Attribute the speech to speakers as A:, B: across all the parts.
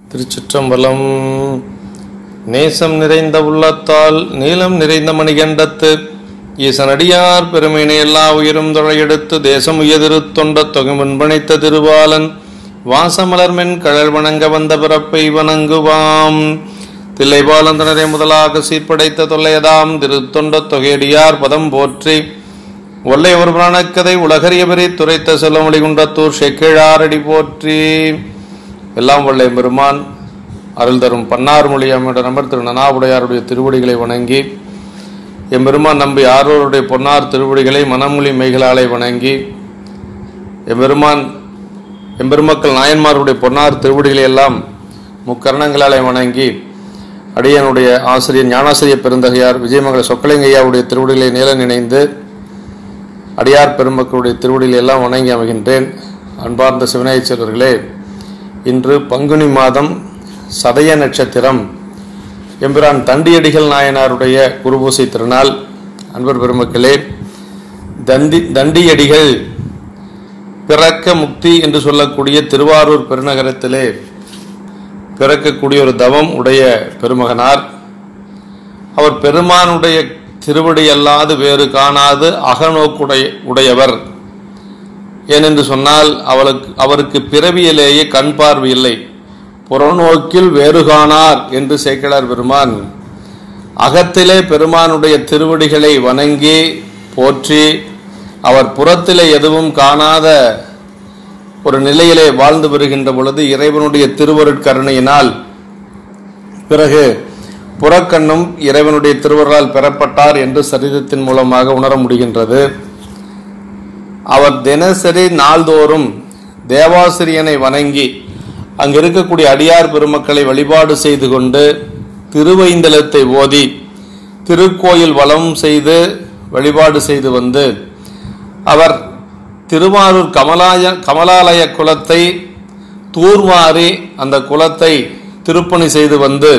A: திருச்சிற்றம்பலம் நேசம் நிறைந்த உள்ளத்தால் நீளம் நிறைந்த மணிகண்டத்து ஈசனடியார் பெருமையினை எல்லா உயிரும் தொழையெடுத்து தேசம் உயதிரு தொண்ட தொகை முன்பணித்த திருவாளன் வாசமலர்மென் கழல் வணங்க வந்த பிறப்பை வணங்குவாம் தில்லைபாலந்தனரை முதலாக சீர்படைத்த தொல்லையதாம் திருத்தொண்ட தொகையடியார் பதம் போற்றி ஒல்லை ஒரு புராணக்கதை உலகறியவரை துரைத்த செல்லமொழி குன்றத்தூர் செக்கிழாரடி போற்றி எல்லாம் வல்ல பெருமான் அருள் தரும் பன்னார் மொழி அமைந்த நம்பர் திரு நனாவுடையாருடைய திருவடிகளை வணங்கி எம்பெருமான் நம்பி ஆரோருடைய பொன்னார் திருவடிகளை மனமொழி மெய்களாலை வணங்கி எம்பெருமான் எம்பெருமக்கள் நாயன்மாருடைய பொன்னார் திருவடிகளை எல்லாம் முக்கரணங்களாலே வணங்கி அடியனுடைய ஆசிரியர் ஞானாசிரியர் பெருந்தகையார் விஜயமங்கல சொக்கலிங்கையாவுடைய திருவடிகளை நீல நினைந்து அடியார் பெருமக்களுடைய திருவடிகளை எல்லாம் வணங்கி அமைகின்றேன் அன்பார்ந்த சிவநாயகச் செல்வர்களே இன்று பங்குனி மாதம் சதய நட்சத்திரம் எம்பிரான் தண்டியடிகள் நாயனாருடைய குருபூசை திருநாள் அன்பர் பெருமக்களே தண்டி தண்டியடிகள் பிறக்க முக்தி என்று சொல்லக்கூடிய திருவாரூர் பெருநகரத்திலே பிறக்கக்கூடிய ஒரு தவம் உடைய பெருமகனார் அவர் பெருமானுடைய திருவடி அல்லாது வேறு காணாது அகநோக்குடைய உடையவர் ஏனென்று சொன்னால் அவளுக்கு அவருக்கு பிறவியிலேயே கண் பார்வை இல்லை புறநோக்கில் வேறு காணார் என்று சேக்கிழார் பெருமான் அகத்திலே பெருமானுடைய திருவடிகளை வணங்கி போற்றி அவர் புறத்திலே எதுவும் காணாத ஒரு நிலையிலே வாழ்ந்து வருகின்ற பொழுது இறைவனுடைய திருவருட்கருணையினால் பிறகு புறக்கண்ணும் இறைவனுடைய திருவருளால் பெறப்பட்டார் என்று சரிதத்தின் மூலமாக உணர முடிகின்றது அவர் தினசரி நாள்தோறும் தேவாசிரியனை வணங்கி அங்கு இருக்கக்கூடிய அடியார் பெருமக்களை வழிபாடு செய்து கொண்டு திருவைந்தலத்தை ஓதி திருக்கோயில் வளம் செய்து வழிபாடு செய்து வந்து அவர் திருவாரூர் கமலாய கமலாலய குலத்தை தூர்வாரி அந்த குலத்தை திருப்பணி செய்து வந்து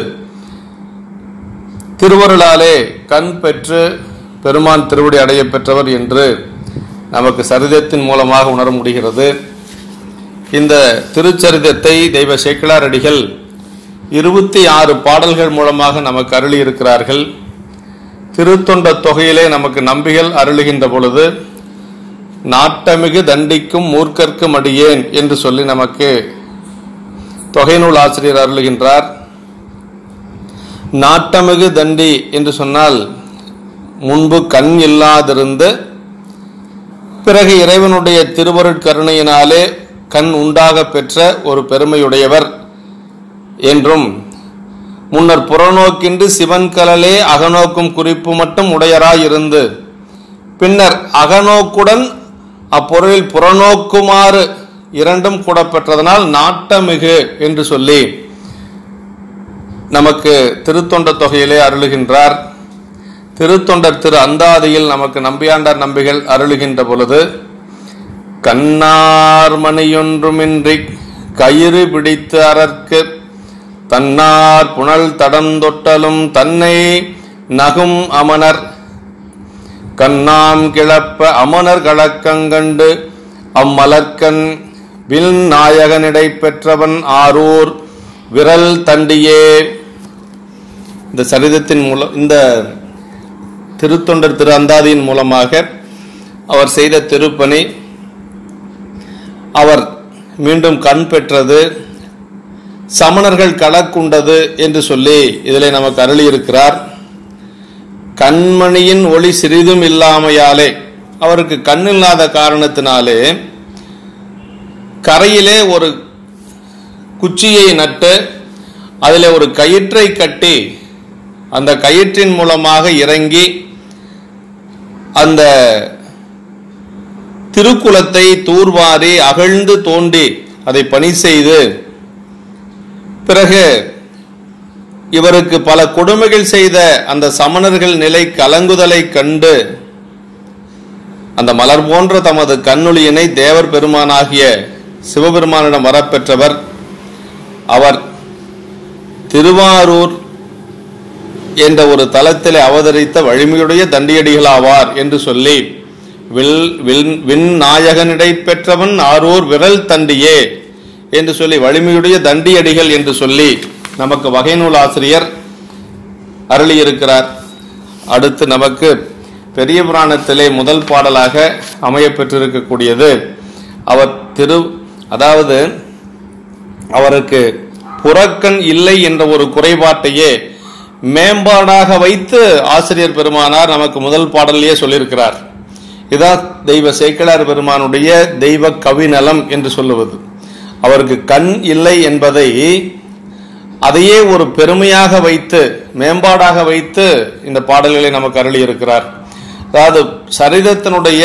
A: திருவருளாலே கண் பெற்று பெருமான் திருவடி அடைய பெற்றவர் என்று நமக்கு சரிதத்தின் மூலமாக உணர முடிகிறது இந்த திருச்சரிதத்தை தெய்வ சேக்கிழார் அடிகள் இருபத்தி ஆறு பாடல்கள் மூலமாக நமக்கு அருளி இருக்கிறார்கள் திருத்தொண்ட தொகையிலே நமக்கு நம்பிகள் அருளுகின்ற பொழுது நாட்டமிகு தண்டிக்கும் மூர்க்கர்க்கும் அடியேன் என்று சொல்லி நமக்கு தொகை நூல் ஆசிரியர் அருளுகின்றார் நாட்டமிகு தண்டி என்று சொன்னால் முன்பு கண் இல்லாதிருந்து பிறகு இறைவனுடைய திருவருட்கருணையினாலே கண் உண்டாக பெற்ற ஒரு பெருமையுடையவர் என்றும் முன்னர் புறநோக்கின்றி சிவன் கலலே அகநோக்கும் குறிப்பு மட்டும் உடையராயிருந்து பின்னர் அகநோக்குடன் அப்பொருளில் புறநோக்குமாறு இரண்டும் கூட பெற்றதனால் நாட்டமிகு என்று சொல்லி நமக்கு திருத்தொண்ட தொகையிலே அருளுகின்றார் திருத்தொண்டர் திரு அந்தாதியில் நமக்கு நம்பியாண்டார் நம்பிகள் அருளுகின்ற பொழுது கண்ணார் மணியொன்றுமின்றி கயிறு பிடித்து அரற்கு தன்னார் புனல் தடந்தொட்டலும் தன்னை நகும் அமனர் கண்ணாம் கிளப்ப அமனர் கலக்கங்கண்டு அம்மலர்க்கன் வில் நாயகனிடை பெற்றவன் ஆரூர் விரல் தண்டியே இந்த சரிதத்தின் மூலம் இந்த திருத்தொண்டர் திரு அந்தாதியின் மூலமாக அவர் செய்த திருப்பணி அவர் மீண்டும் கண் பெற்றது சமணர்கள் களக்குண்டது என்று சொல்லி இதில் நமக்கு அருளியிருக்கிறார் கண்மணியின் ஒளி சிறிதும் இல்லாமையாலே அவருக்கு கண்ணில்லாத காரணத்தினாலே கரையிலே ஒரு குச்சியை நட்டு அதில் ஒரு கயிற்றை கட்டி அந்த கயிற்றின் மூலமாக இறங்கி அந்த திருக்குலத்தை தூர்வாரி அகழ்ந்து தோண்டி அதை பணி செய்து பிறகு இவருக்கு பல கொடுமைகள் செய்த அந்த சமணர்கள் நிலை கலங்குதலை கண்டு அந்த மலர் போன்ற தமது கண்ணொளியினை தேவர் பெருமானாகிய சிவபெருமானிடம் வரப்பெற்றவர் அவர் திருவாரூர் என்ற ஒரு தலத்திலே அவதரித்த வலிமையுடைய தண்டியடிகளாவார் என்று சொல்லி வில் வில் விண் நாயகனிடை பெற்றவன் ஆரூர் விரல் தண்டியே என்று சொல்லி வலிமையுடைய தண்டியடிகள் என்று சொல்லி நமக்கு வகை நூல் ஆசிரியர் அருளியிருக்கிறார் அடுத்து நமக்கு பெரிய புராணத்திலே முதல் பாடலாக அமையப்பெற்றிருக்கக்கூடியது அவர் திரு அதாவது அவருக்கு புறக்கண் இல்லை என்ற ஒரு குறைபாட்டையே மேம்பாடாக வைத்து ஆசிரியர் பெருமானார் நமக்கு முதல் பாடலையே சொல்லியிருக்கிறார் இதான் தெய்வ சேக்கிழார் பெருமானுடைய தெய்வ கவிநலம் என்று சொல்லுவது அவருக்கு கண் இல்லை என்பதை அதையே ஒரு பெருமையாக வைத்து மேம்பாடாக வைத்து இந்த பாடல்களை நமக்கு அருளி இருக்கிறார் அதாவது சரிதத்தினுடைய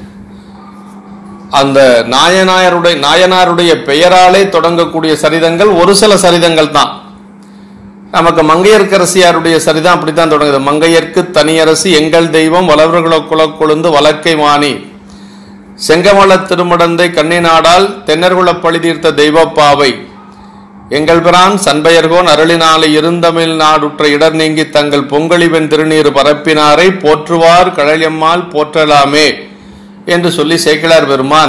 A: அந்த நாயனாருடைய நாயனாருடைய பெயராலே தொடங்கக்கூடிய சரிதங்கள் ஒரு சில சரிதங்கள் தான் நமக்கு மங்கையர்க்கரசியாருடைய சரிதான் அப்படித்தான் தொடங்குது மங்கையர்க்கு தனியரசு எங்கள் தெய்வம் வளவர்கள குலக்கொழுந்து வழக்கை மாணி செங்கமல திருமடந்தை கண்ணினாடால் தென்னர்குல பழிதீர்த்த தெய்வப்பாவை எங்கள் பிரான் சண்பையர்கோன் அருளினாலே இருந்தமிழ் நாடுற்ற இடர் நீங்கி தங்கள் பொங்கலிவன் திருநீர் பரப்பினாரை போற்றுவார் கழலியம்மாள் போற்றலாமே என்று சொல்லி சேக்கிழார் பெருமான்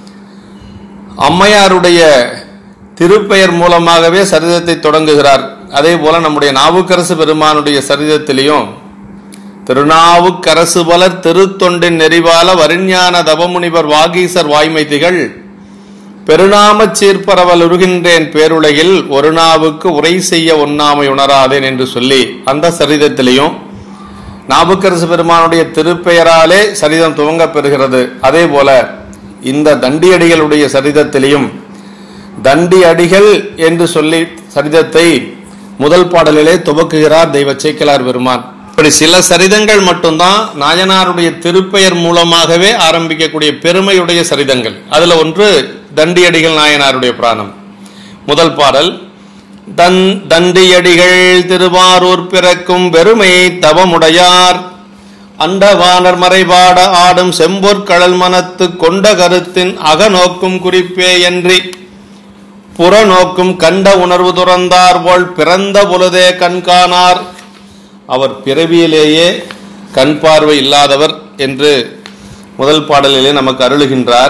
A: அம்மையாருடைய திருப்பெயர் மூலமாகவே சரிதத்தை தொடங்குகிறார் அதே போல நம்முடைய நாவுக்கரசு பெருமானுடைய சரிதத்திலையும் திருநாவுக்கரசு பலர் திருத்தொண்டின் நெறிவால வருஞான தவமுனிவர் வாகீசர் வாய்மைதிகள் பெருநாமச் சீர்பரவல் உருகின்றேன் பேருலகில் ஒரு நாவுக்கு உரை செய்ய ஒண்ணாமை உணராதேன் என்று சொல்லி அந்த சரிதத்திலையும் நாவுக்கரசு பெருமானுடைய திருப்பெயராலே சரிதம் துவங்கப் பெறுகிறது அதே போல இந்த தண்டியடிகளுடைய சரிதத்திலையும் தண்டி அடிகள் என்று சொல்லி சரிதத்தை முதல் பாடலிலே துவக்குகிறார் தெய்வ சேக்கிலார் பெருமான் இப்படி சில சரிதங்கள் மட்டும்தான் நாயனாருடைய திருப்பெயர் மூலமாகவே ஆரம்பிக்கக்கூடிய பெருமையுடைய சரிதங்கள் அதுல ஒன்று தண்டியடிகள் நாயனாருடைய பிராணம் முதல் பாடல் தன் தண்டியடிகள் திருவாரூர் பிறக்கும் பெருமை தவமுடையார் அண்டவானர் மறைபாட ஆடும் செம்பொற்கடல் மனத்து கொண்ட கருத்தின் அகநோக்கும் குறிப்பே என்றி புறநோக்கும் கண்ட உணர்வு துறந்தார் போல் பிறந்த பொழுதே கண்காணார் அவர் பிறவியிலேயே கண் பார்வை இல்லாதவர் என்று முதல் பாடலிலே நமக்கு அருளுகின்றார்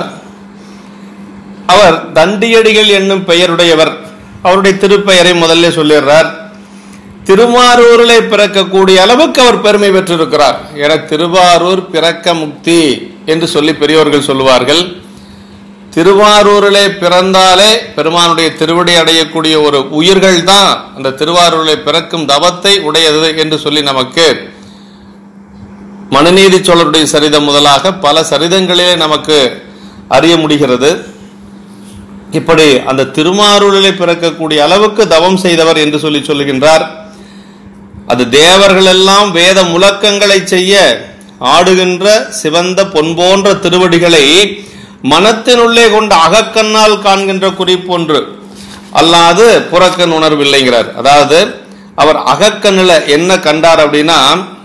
A: அவர் தண்டியடிகள் என்னும் பெயருடையவர் அவருடைய திருப்பெயரை முதல்ல சொல்லிடுறார் திருவாரூரிலே பிறக்கக்கூடிய அளவுக்கு அவர் பெருமை பெற்றிருக்கிறார் என திருவாரூர் பிறக்க முக்தி என்று சொல்லி பெரியோர்கள் சொல்லுவார்கள் திருவாரூரிலே பிறந்தாலே பெருமானுடைய திருவடி அடையக்கூடிய ஒரு உயிர்கள் தான் அந்த திருவாரூரிலே பிறக்கும் தவத்தை உடையது என்று சொல்லி நமக்கு மனுநீதி சோழருடைய சரிதம் முதலாக பல சரிதங்களிலே நமக்கு அறிய முடிகிறது இப்படி அந்த திருமாரூரிலே பிறக்கக்கூடிய அளவுக்கு தவம் செய்தவர் என்று சொல்லி சொல்லுகின்றார் அது தேவர்கள் எல்லாம் வேத முழக்கங்களை செய்ய ஆடுகின்ற சிவந்த பொன் போன்ற திருவடிகளை மனத்தினுள்ளே கொண்ட அகக்கண்ணால் காண்கின்ற குறிப்பொன்று அல்லாது புறக்கண் உணர்வில்லைங்கிறார் அதாவது அவர் அகக்கண்ணில் என்ன கண்டார் அப்படின்னா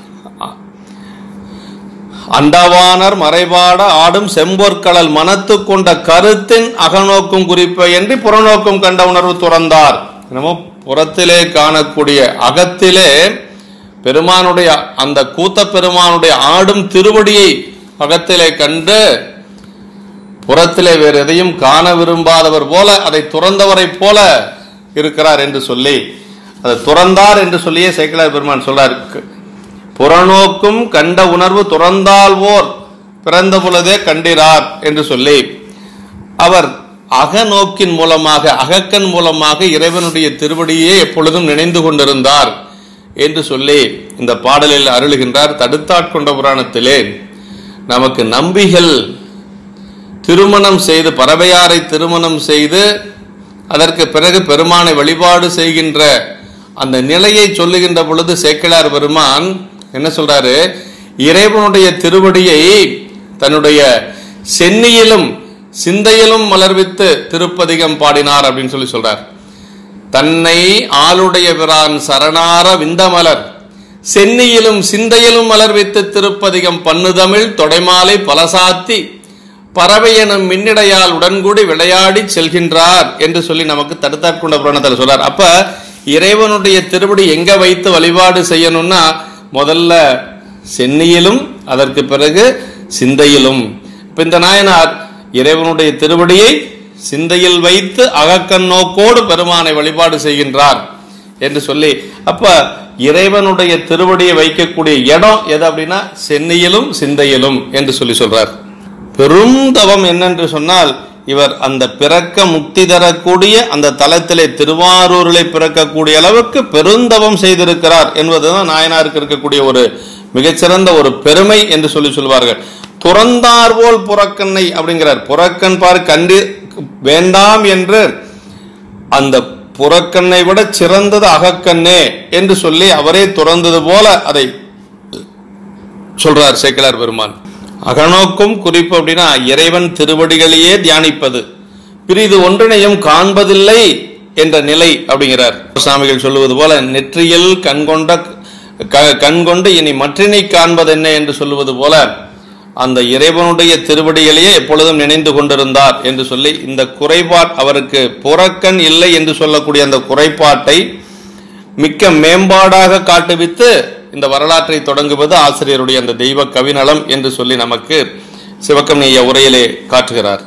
A: அண்டவானர் மறைபாட ஆடும் செம்பொற்கடல் மனத்து கொண்ட கருத்தின் அகநோக்கும் குறிப்பை என்று புறநோக்கும் கண்ட உணர்வு துறந்தார் என்னமோ புறத்திலே காணக்கூடிய அகத்திலே பெருமானுடைய அந்த கூத்த பெருமானுடைய ஆடும் திருவடியை அகத்திலே கண்டு புறத்திலே வேறு எதையும் காண விரும்பாதவர் போல அதை துறந்தவரை போல இருக்கிறார் என்று சொல்லி அதை துறந்தார் என்று சொல்லியே சேக்கிலார் பெருமான் சொல்றார் புறநோக்கும் கண்ட உணர்வு துறந்தால்வோர் பிறந்த பொழுதே கண்டிரார் என்று சொல்லி அவர் அகநோக்கின் மூலமாக அகக்கண் மூலமாக இறைவனுடைய திருவடியே எப்பொழுதும் நினைந்து கொண்டிருந்தார் என்று சொல்லி இந்த பாடலில் அருளுகின்றார் தடுத்தாட்கொண்ட புராணத்திலே நமக்கு நம்பிகள் திருமணம் செய்து பறவையாரை திருமணம் செய்து அதற்கு பிறகு பெருமானை வழிபாடு செய்கின்ற அந்த நிலையை சொல்லுகின்ற பொழுது சேக்கிழார் பெருமான் என்ன சொல்றாரு இறைவனுடைய திருவடியை தன்னுடைய சென்னியிலும் சிந்தையிலும் மலர்வித்து திருப்பதிகம் பாடினார் அப்படின்னு சொல்லி சொல்றார் தன்னை ஆளுடைய பிரான் சரணார விந்தமலர் சென்னியிலும் சிந்தையிலும் மலர்வித்து திருப்பதிகம் பண்ணுதமிழ் தொடைமாலை பலசாத்தி பறவை எனும் மின்னிடையால் உடன்கூடி விளையாடி செல்கின்றார் என்று சொல்லி நமக்கு தடுத்தாட்கொண்ட புராணத்தில் சொல்றார் அப்ப இறைவனுடைய திருவடி எங்க வைத்து வழிபாடு செய்யணும்னா முதல்ல சென்னியிலும் அதற்கு பிறகு சிந்தையிலும் இப்ப இந்த நாயனார் இறைவனுடைய திருவடியை சிந்தையில் வைத்து அகக்கண் நோக்கோடு பெருமானை வழிபாடு செய்கின்றார் என்று சொல்லி அப்ப இறைவனுடைய திருவடியை வைக்கக்கூடிய இடம் எது அப்படின்னா சென்னையிலும் சிந்தையிலும் என்று சொல்லி சொல்றார் பெரும் தவம் என்னென்று சொன்னால் இவர் அந்த பிறக்க முக்தி தரக்கூடிய அந்த தலத்திலே திருவாரூரிலே பிறக்கக்கூடிய அளவுக்கு பெருந்தவம் செய்திருக்கிறார் என்பதுதான் நாயனாருக்கு இருக்கக்கூடிய ஒரு மிகச்சிறந்த ஒரு பெருமை என்று சொல்லி சொல்வார்கள் துறந்தார் போல் புறக்கண்ணை அப்படிங்கிறார் புறக்கண் பார் கண்டு வேண்டாம் என்று அந்த புறக்கண்ணை விட சிறந்தது அகக்கண்ணே என்று சொல்லி அவரே துறந்தது போல அதை சொல்றார் சேக்கிலார் பெருமான் அகநோக்கும் குறிப்பு அப்படின்னா இறைவன் திருவடிகளையே தியானிப்பது பிரிது ஒன்றினையும் காண்பதில்லை என்ற நிலை அப்படிங்கிறார் சுவாமிகள் சொல்லுவது போல நெற்றியில் கண்கொண்ட க- கண்கொண்டு இனி மற்றினை காண்பதென்ன என்று சொல்லுவது போல அந்த இறைவனுடைய திருவடிகளையே எப்பொழுதும் நினைந்து கொண்டிருந்தார் என்று சொல்லி இந்த குறைபாட் அவருக்கு புறக்கண் இல்லை என்று சொல்லக்கூடிய அந்த குறைபாட்டை மிக்க மேம்பாடாக காட்டுவித்து இந்த வரலாற்றை தொடங்குவது ஆசிரியருடைய அந்த தெய்வ கவிநலம் என்று சொல்லி நமக்கு சிவக்கம்னிய உரையிலே காட்டுகிறார்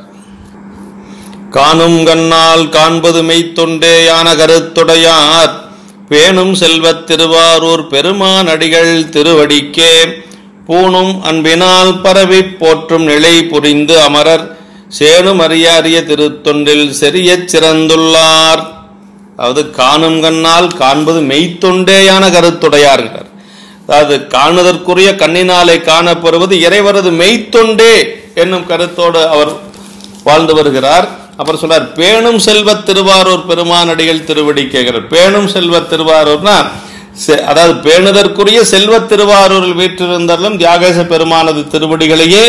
A: காணும் கண்ணால் காண்பது மெய்த்தொண்டேயான கருத்துடையார் பேணும் செல்வத் திருவாரூர் பெருமான் அடிகள் திருவடிக்கே பூணும் அன்பினால் பரவிப் போற்றும் நிலை புரிந்து அமரர் சேனும் அறிய அரிய திருத்தொண்டில் செறியச் சிறந்துள்ளார் அதாவது காணும் கண்ணால் காண்பது மெய்த்தொண்டேயான கருத்துடையார்கிறார் அதாவது காணுதற்குரிய கண்ணினாலே காணப்படுவது இறைவரது மெய்த்தொண்டே என்னும் கருத்தோடு அவர் வாழ்ந்து வருகிறார் அப்புறம் சொல்றார் பேணும் செல்வத் திருவாரூர் பெருமானடிகள் திருவடி கேட்கிறார் பேணும் செல்வத் திருவாரூர்னா செ- அதாவது பேணுதற்குரிய செல்வத் திருவாரூரில் வீற்றிருந்தாலும் தியாகேச பெருமானது திருவடிகளையே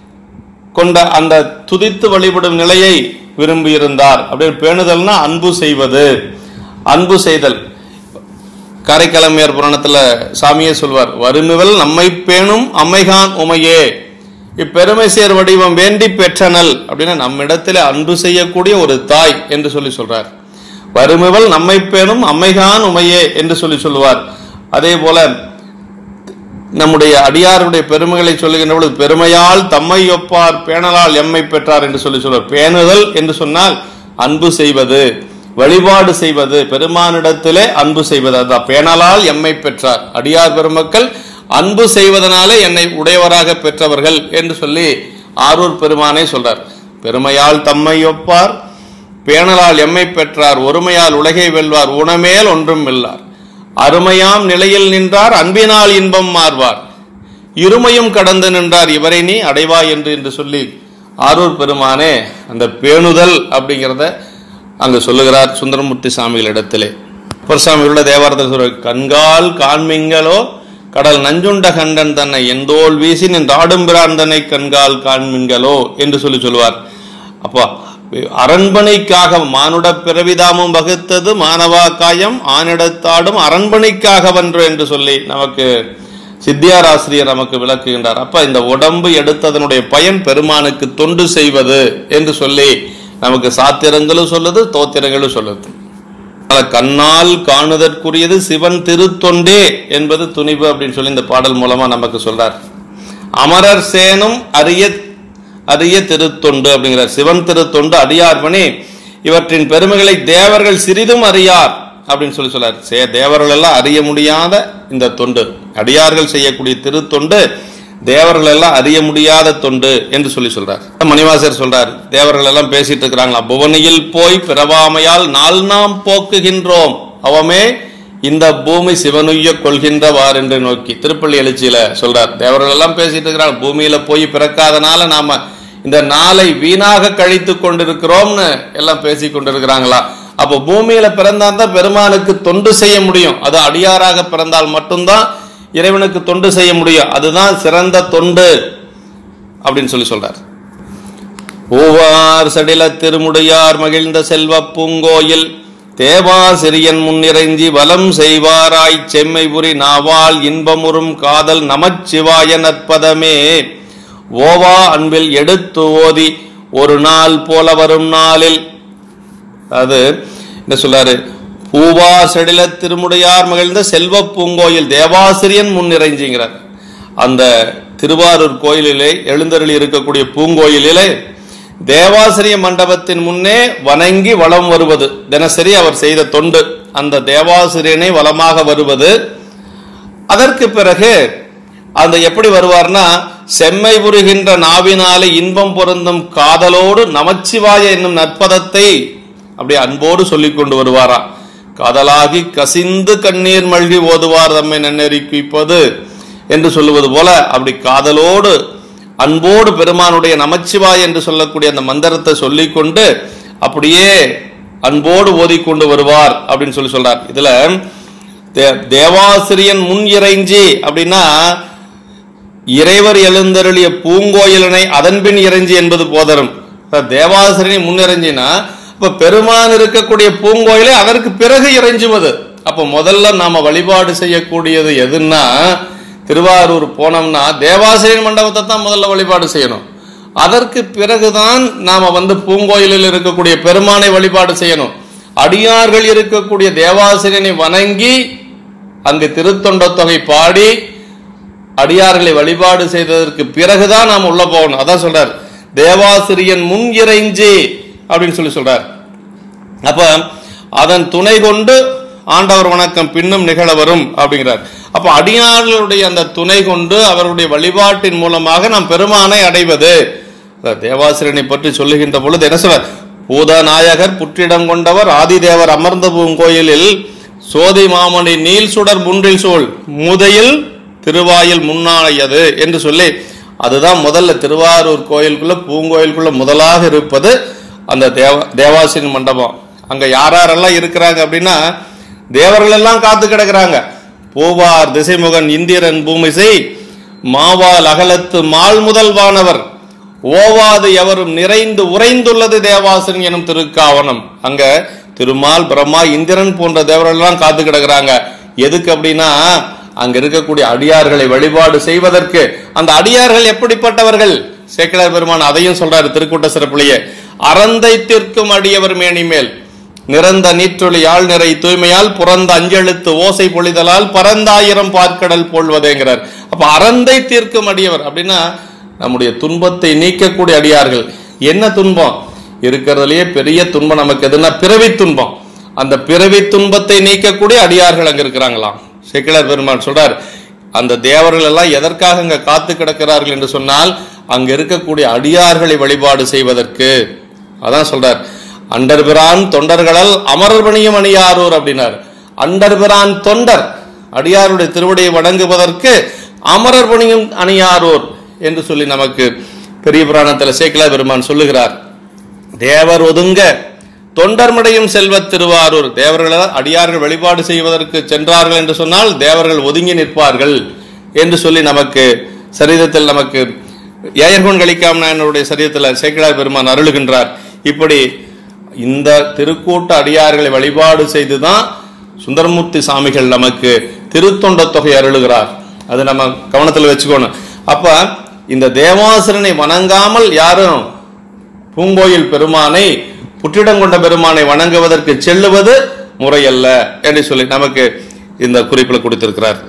A: கொண்ட அந்த துதித்து வழிபடும் நிலையை விரும்பியிருந்தார் அப்படின்னு பேணுதல்னா அன்பு செய்வது அன்பு செய்தல் காரைக்கிழமையார் புராணத்துல சாமியே சொல்வார் வருமிவல் நம்மை பேணும் அம்மைகான் உமையே இப்பெருமை சேர் வடிவம் வேண்டி பெற்றனல் அப்படின்னா நம்மிடத்தில் அன்பு செய்யக்கூடிய ஒரு தாய் என்று சொல்லி சொல்றார் வருமிவல் நம்மை பேணும் அம்மைகான் உமையே என்று சொல்லி சொல்லுவார் அதே போல நம்முடைய அடியாருடைய பெருமைகளை சொல்லுகின்ற பொழுது பெருமையால் தம்மை ஒப்பார் பேணலால் எம்மை பெற்றார் என்று சொல்லி சொல்வார் பேணுதல் என்று சொன்னால் அன்பு செய்வது வழிபாடு செய்வது பெருமானிடத்திலே அன்பு செய்வது அதுதான் பேணலால் எம்மை பெற்றார் அடியார் பெருமக்கள் அன்பு செய்வதனாலே என்னை உடையவராக பெற்றவர்கள் என்று சொல்லி ஆரூர் பெருமானே சொல்றார் பெருமையால் தம்மை ஒப்பார் பேணலால் எம்மை பெற்றார் ஒருமையால் உலகை வெல்வார் உணமேல் ஒன்றும் வெல்லார் அருமையாம் நிலையில் நின்றார் அன்பினால் இன்பம் மாறுவார் இருமையும் கடந்து நின்றார் இவரை நீ அடைவாய் என்று என்று சொல்லி ஆரூர் பெருமானே அந்த பேணுதல் அப்படிங்கிறத அங்கு சொல்லுகிறார் சுந்தரமூர்த்தி சாமிகள் இடத்திலே பொருசாமியுள்ள தேவாரத்தில் சொல்ற கண்கால் காண்மிங்களோ கடல் நஞ்சுண்ட கண்டன் தன்னை எந்தோல் வீசி நின்று ஆடும்பிரான் தன்னை கண்கால் காண்மிங்களோ என்று சொல்லி சொல்லுவார் அப்பா அரண்மனைக்காக மானுட பிறவிதாமும் வகுத்தது மானவா காயம் ஆனிடத்தாடும் அரண்மனைக்காக வென்று என்று சொல்லி நமக்கு சித்தியார் ஆசிரியர் நமக்கு விளக்குகின்றார் அப்ப இந்த உடம்பு எடுத்ததனுடைய பயன் பெருமானுக்கு தொண்டு செய்வது என்று சொல்லி நமக்கு சாத்திரங்களும் சொல்லுது தோத்திரங்களும் சொல்லுது அதனால கண்ணால் காணுதற்குரியது சிவன் திருத்தொண்டே என்பது துணிவு அப்படின்னு சொல்லி இந்த பாடல் மூலமா நமக்கு சொல்றார் அமரர் சேனும் அரிய அரிய திருத்தொண்டு அப்படிங்கிறார் சிவன் திருத்தொண்டு அடியார்பணி இவற்றின் பெருமைகளை தேவர்கள் சிறிதும் அறியார் அப்படின்னு சொல்லி சொல்றார் சே தேவர்கள் எல்லாம் அறிய முடியாத இந்த தொண்டு அடியார்கள் செய்யக்கூடிய திருத்தொண்டு தேவர்கள் எல்லாம் அறிய முடியாத தொண்டு என்று சொல்லி சொல்றார் மணிவாசர் சொல்றார் தேவர்கள் எல்லாம் பேசிட்டு இருக்கிறாங்களா புவனியில் போய் பிறவாமையால் நாள் நாம் போக்குகின்றோம் அவமே இந்த பூமி சிவனுய்ய கொள்கின்றவார் என்று நோக்கி திருப்பள்ளி எழுச்சியில சொல்றார் தேவர்கள் எல்லாம் பேசிட்டு இருக்கிறாங்க பூமியில போய் பிறக்காதனால நாம இந்த நாளை வீணாக கழித்து கொண்டிருக்கிறோம்னு எல்லாம் பேசி கொண்டிருக்கிறாங்களா அப்போ பூமியில பிறந்தா தான் பெருமானுக்கு தொண்டு செய்ய முடியும் அது அடியாராக பிறந்தால் மட்டும்தான் இறைவனுக்கு தொண்டு செய்ய முடியும் அதுதான் சிறந்த தொண்டு அப்படின்னு சொல்லி சொல்றார் பூவார் சடில திருமுடையார் மகிழ்ந்த செல்வ பூங்கோயில் தேவா சிறியன் முன்னிறைஞ்சி வலம் செய்வாராய் செம்மைபுரி நாவால் இன்பமுறும் காதல் நமச்சிவாய நற்பதமே ஓவா அன்பில் எடுத்து ஓதி ஒரு நாள் போல வரும் நாளில் அது என்ன சொல்றாரு பூவா செடில திருமுடையார் மகிழ்ந்த செல்வ பூங்கோயில் தேவாசிரியன் முன்னிறைஞ்சிங்கிறார் அந்த திருவாரூர் கோயிலிலே எழுந்தருளி இருக்கக்கூடிய பூங்கோயிலிலே தேவாசிரிய மண்டபத்தின் முன்னே வணங்கி வலம் வருவது தினசரி அவர் செய்த தொண்டு அந்த தேவாசிரியனை வலமாக வருவது அதற்கு பிறகு அந்த எப்படி வருவார்னா செம்மை புரிகின்ற நாவினாலே இன்பம் பொருந்தும் காதலோடு நமச்சிவாய என்னும் நற்பதத்தை அப்படியே அன்போடு சொல்லிக் கொண்டு வருவாராம் காதலாகி கசிந்து கண்ணீர் மல்கி ஓதுவார் தம்மை நன்னெறிப்பிப்பது என்று சொல்லுவது போல அப்படி காதலோடு அன்போடு பெருமானுடைய நமச்சிவாய் என்று சொல்லக்கூடிய அந்த மந்திரத்தை சொல்லிக்கொண்டு அப்படியே அன்போடு ஓதிக்கொண்டு வருவார் அப்படின்னு சொல்லி சொல்றார் இதுல தே- தேவாசிரியன் முன் இறைஞ்சி அப்படின்னா இறைவர் எழுந்தருளிய பூங்கோயிலனை அதன்பின் இறைஞ்சி என்பது போதரும் இப்ப தேவாசிரியனை முன் இறைஞ்சினா இப்ப பெருமான் இருக்கக்கூடிய பூங்கோயிலை அதற்கு பிறகு இறைஞ்சுவது அப்ப முதல்ல நாம வழிபாடு செய்யக்கூடியது எதுன்னா திருவாரூர் போனோம்னா தேவாசிரியர் மண்டபத்தை தான் முதல்ல வழிபாடு செய்யணும் அதற்கு பிறகுதான் நாம வந்து பூங்கோயிலில் இருக்கக்கூடிய பெருமானை வழிபாடு செய்யணும் அடியார்கள் இருக்கக்கூடிய தேவாசிரியனை வணங்கி அங்கு திருத்தொண்ட தொகை பாடி அடியார்களை வழிபாடு செய்ததற்கு பிறகுதான் நாம் உள்ள போகணும் அதான் சொல்றார் தேவாசிரியன் முன் இறைஞ்சி அப்படின்னு சொல்லி சொல்றார் அப்ப அதன் துணை கொண்டு ஆண்டவர் வணக்கம் பின்னும் நிகழ வரும் அப்படிங்கிறார் அப்ப அடியார்களுடைய அந்த துணை கொண்டு அவருடைய வழிபாட்டின் மூலமாக நாம் பெருமானை அடைவது இந்த தேவாசிரியனை பற்றி சொல்லுகின்ற பொழுது என்ன சொல்றார் பூதநாயகர் புற்றிடம் கொண்டவர் ஆதிதேவர் அமர்ந்த பூங்கோயிலில் சோதி மாமணி நீல் சுடர் முன்றில் சூழ் முதையில் திருவாயில் முன்னாயது என்று சொல்லி அதுதான் முதல்ல திருவாரூர் கோயிலுக்குள்ள பூங்கோயிலுக்குள்ள முதலாக இருப்பது அந்த தேவ தேவாசிரியன் மண்டபம் அங்க யார் யாரெல்லாம் இருக்கிறாங்க அப்படின்னா தேவர்கள் எல்லாம் காத்து கிடக்குறாங்க பூவார் திசைமுகன் இந்திரன் பூமிசை மாவால் அகலத்து மால் முதல்வானவர் ஓவாது எவரும் நிறைந்து உறைந்துள்ளது தேவாசன் எனும் திருக்காவனம் அங்க திருமால் பிரம்மா இந்திரன் போன்ற தேவர்கள் எல்லாம் காத்து கிடக்குறாங்க எதுக்கு அப்படின்னா அங்க இருக்கக்கூடிய அடியார்களை வழிபாடு செய்வதற்கு அந்த அடியார்கள் எப்படிப்பட்டவர்கள் சேக்கிழார் பெருமான் அதையும் சொல்றாரு திருக்கூட்ட சிறப்புலையே அறந்தை தீர்க்கும் அடியவர் மேனி மேல் நிறந்த நீற்றொளி யாழ் நிறை தூய்மையால் புறந்த அஞ்செழுத்து ஓசை பொழிதலால் பரந்தாயிரம் பார்க்கடல் போல்வதேங்கிறார் அப்ப அறந்தை தீர்க்கும் அடியவர் அப்படின்னா நம்முடைய துன்பத்தை நீக்கக்கூடிய அடியார்கள் என்ன துன்பம் இருக்கிறதுலயே பெரிய துன்பம் நமக்கு எதுனா பிறவி துன்பம் அந்த பிறவி துன்பத்தை நீக்கக்கூடிய அடியார்கள் அங்க இருக்கிறாங்களாம் சேக்கிழார் பெருமான் சொல்றார் அந்த தேவர்கள் எல்லாம் எதற்காக அங்க காத்து கிடக்கிறார்கள் என்று சொன்னால் அங்க இருக்கக்கூடிய அடியார்களை வழிபாடு செய்வதற்கு அதான் சொல்றார் அண்டர்பிரான் தொண்டர்களால் அமரர் பணியும் அணியாரூர் அப்படின்னார் அண்டர்பிரான் தொண்டர் அடியாருடைய திருவடியை வணங்குவதற்கு அமரர் பணியும் அணியாரூர் என்று சொல்லி நமக்கு பெரிய புராணத்தில் சேக்கிலா பெருமான் சொல்லுகிறார் தேவர் ஒதுங்க தொண்டர்மடையும் செல்வத் திருவாரூர் தேவர்கள் அடியார்கள் வழிபாடு செய்வதற்கு சென்றார்கள் என்று சொன்னால் தேவர்கள் ஒதுங்கி நிற்பார்கள் என்று சொல்லி நமக்கு சரிதத்தில் நமக்கு ஏயர்கோன் கலிக்காமனுடைய சரீரத்தில் சேக்கிழார் பெருமான் அருளுகின்றார் இப்படி இந்த திருக்கூட்ட அடியார்களை வழிபாடு செய்துதான் சுந்தரமூர்த்தி சாமிகள் நமக்கு திருத்தொண்ட தொகை அருளுகிறார் அது நம்ம கவனத்தில் வச்சுக்கணும் அப்ப இந்த தேவாசுரனை வணங்காமல் யாரும் பூங்கோயில் பெருமானை புற்றிடம் கொண்ட பெருமானை வணங்குவதற்கு செல்லுவது முறையல்ல என்று சொல்லி நமக்கு இந்த குறிப்பில் கொடுத்திருக்கிறார்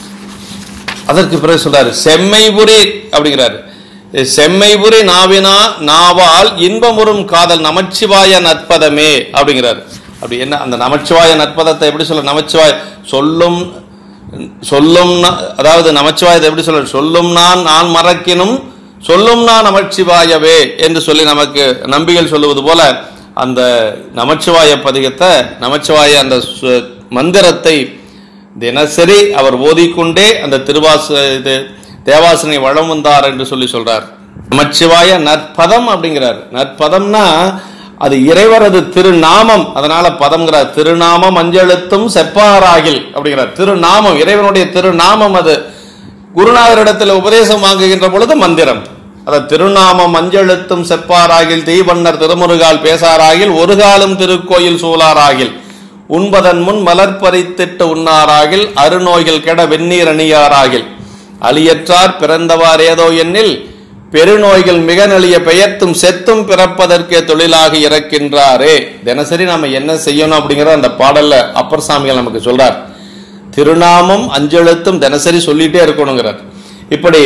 A: அதற்கு பிறகு சொல்றாரு செம்மைபுரி அப்படிங்கிறாரு செம்மைபுரி நாவினா நாவால் இன்பமுறும் காதல் நமச்சிவாய நற்பதமே அப்படிங்கிறாரு அப்படி என்ன அந்த நமச்சிவாய நற்பதத்தை எப்படி சொல்ல நமச்சிவாய சொல்லும் சொல்லும் நா- அதாவது நமச்சிவாயத்தை எப்படி சொல்ல சொல்லும் நான் நான் மறக்கினும் சொல்லும் நான் நமச்சிவாயவே என்று சொல்லி நமக்கு நம்பிகள் சொல்லுவது போல அந்த நமச்சிவாய பதிகத்தை நமச்சிவாய அந்த சு- மந்திரத்தை தினசரி அவர் ஓதிக்கொண்டே அந்த திருவாச இது தேவாசனை வளம் வந்தார் என்று சொல்லி சொல்றார் நமச்சிவாய நற்பதம் அப்படிங்கிறார் நற்பதம்னா அது இறைவரது திருநாமம் அதனால பதம்ங்கிறார் திருநாமம் அஞ்செழுத்தும் செப்பாராகில் அப்படிங்கிறார் திருநாமம் இறைவனுடைய திருநாமம் அது குருநாதரிடத்தில் உபதேசம் வாங்குகின்ற பொழுது மந்திரம் அத திருநாமம் அஞ்செழுத்தும் செப்பாராகில் தீவண்ணர் திருமுருகால் பேசாராகில் ஒரு காலம் திருக்கோயில் சூழாராகில் உண்பதன் முன் மலர் பறித்திட்டு உண்ணாராகில் அருநோய்கள் கெட வெந்நீர் அணியாராகில் அலியற்றார் பிறந்தவார் ஏதோ எண்ணில் பெருநோய்கள் மிக நலிய பெயர்த்தும் செத்தும் பிறப்பதற்கே தொழிலாக இறக்கின்றாரே தினசரி நாம என்ன செய்யணும் அப்படிங்கிற அந்த பாடல்ல அப்பர் சாமிகள் நமக்கு சொல்றார் திருநாமம் அஞ்செழுத்தும் தினசரி சொல்லிட்டே இருக்கணுங்கிறார் இப்படி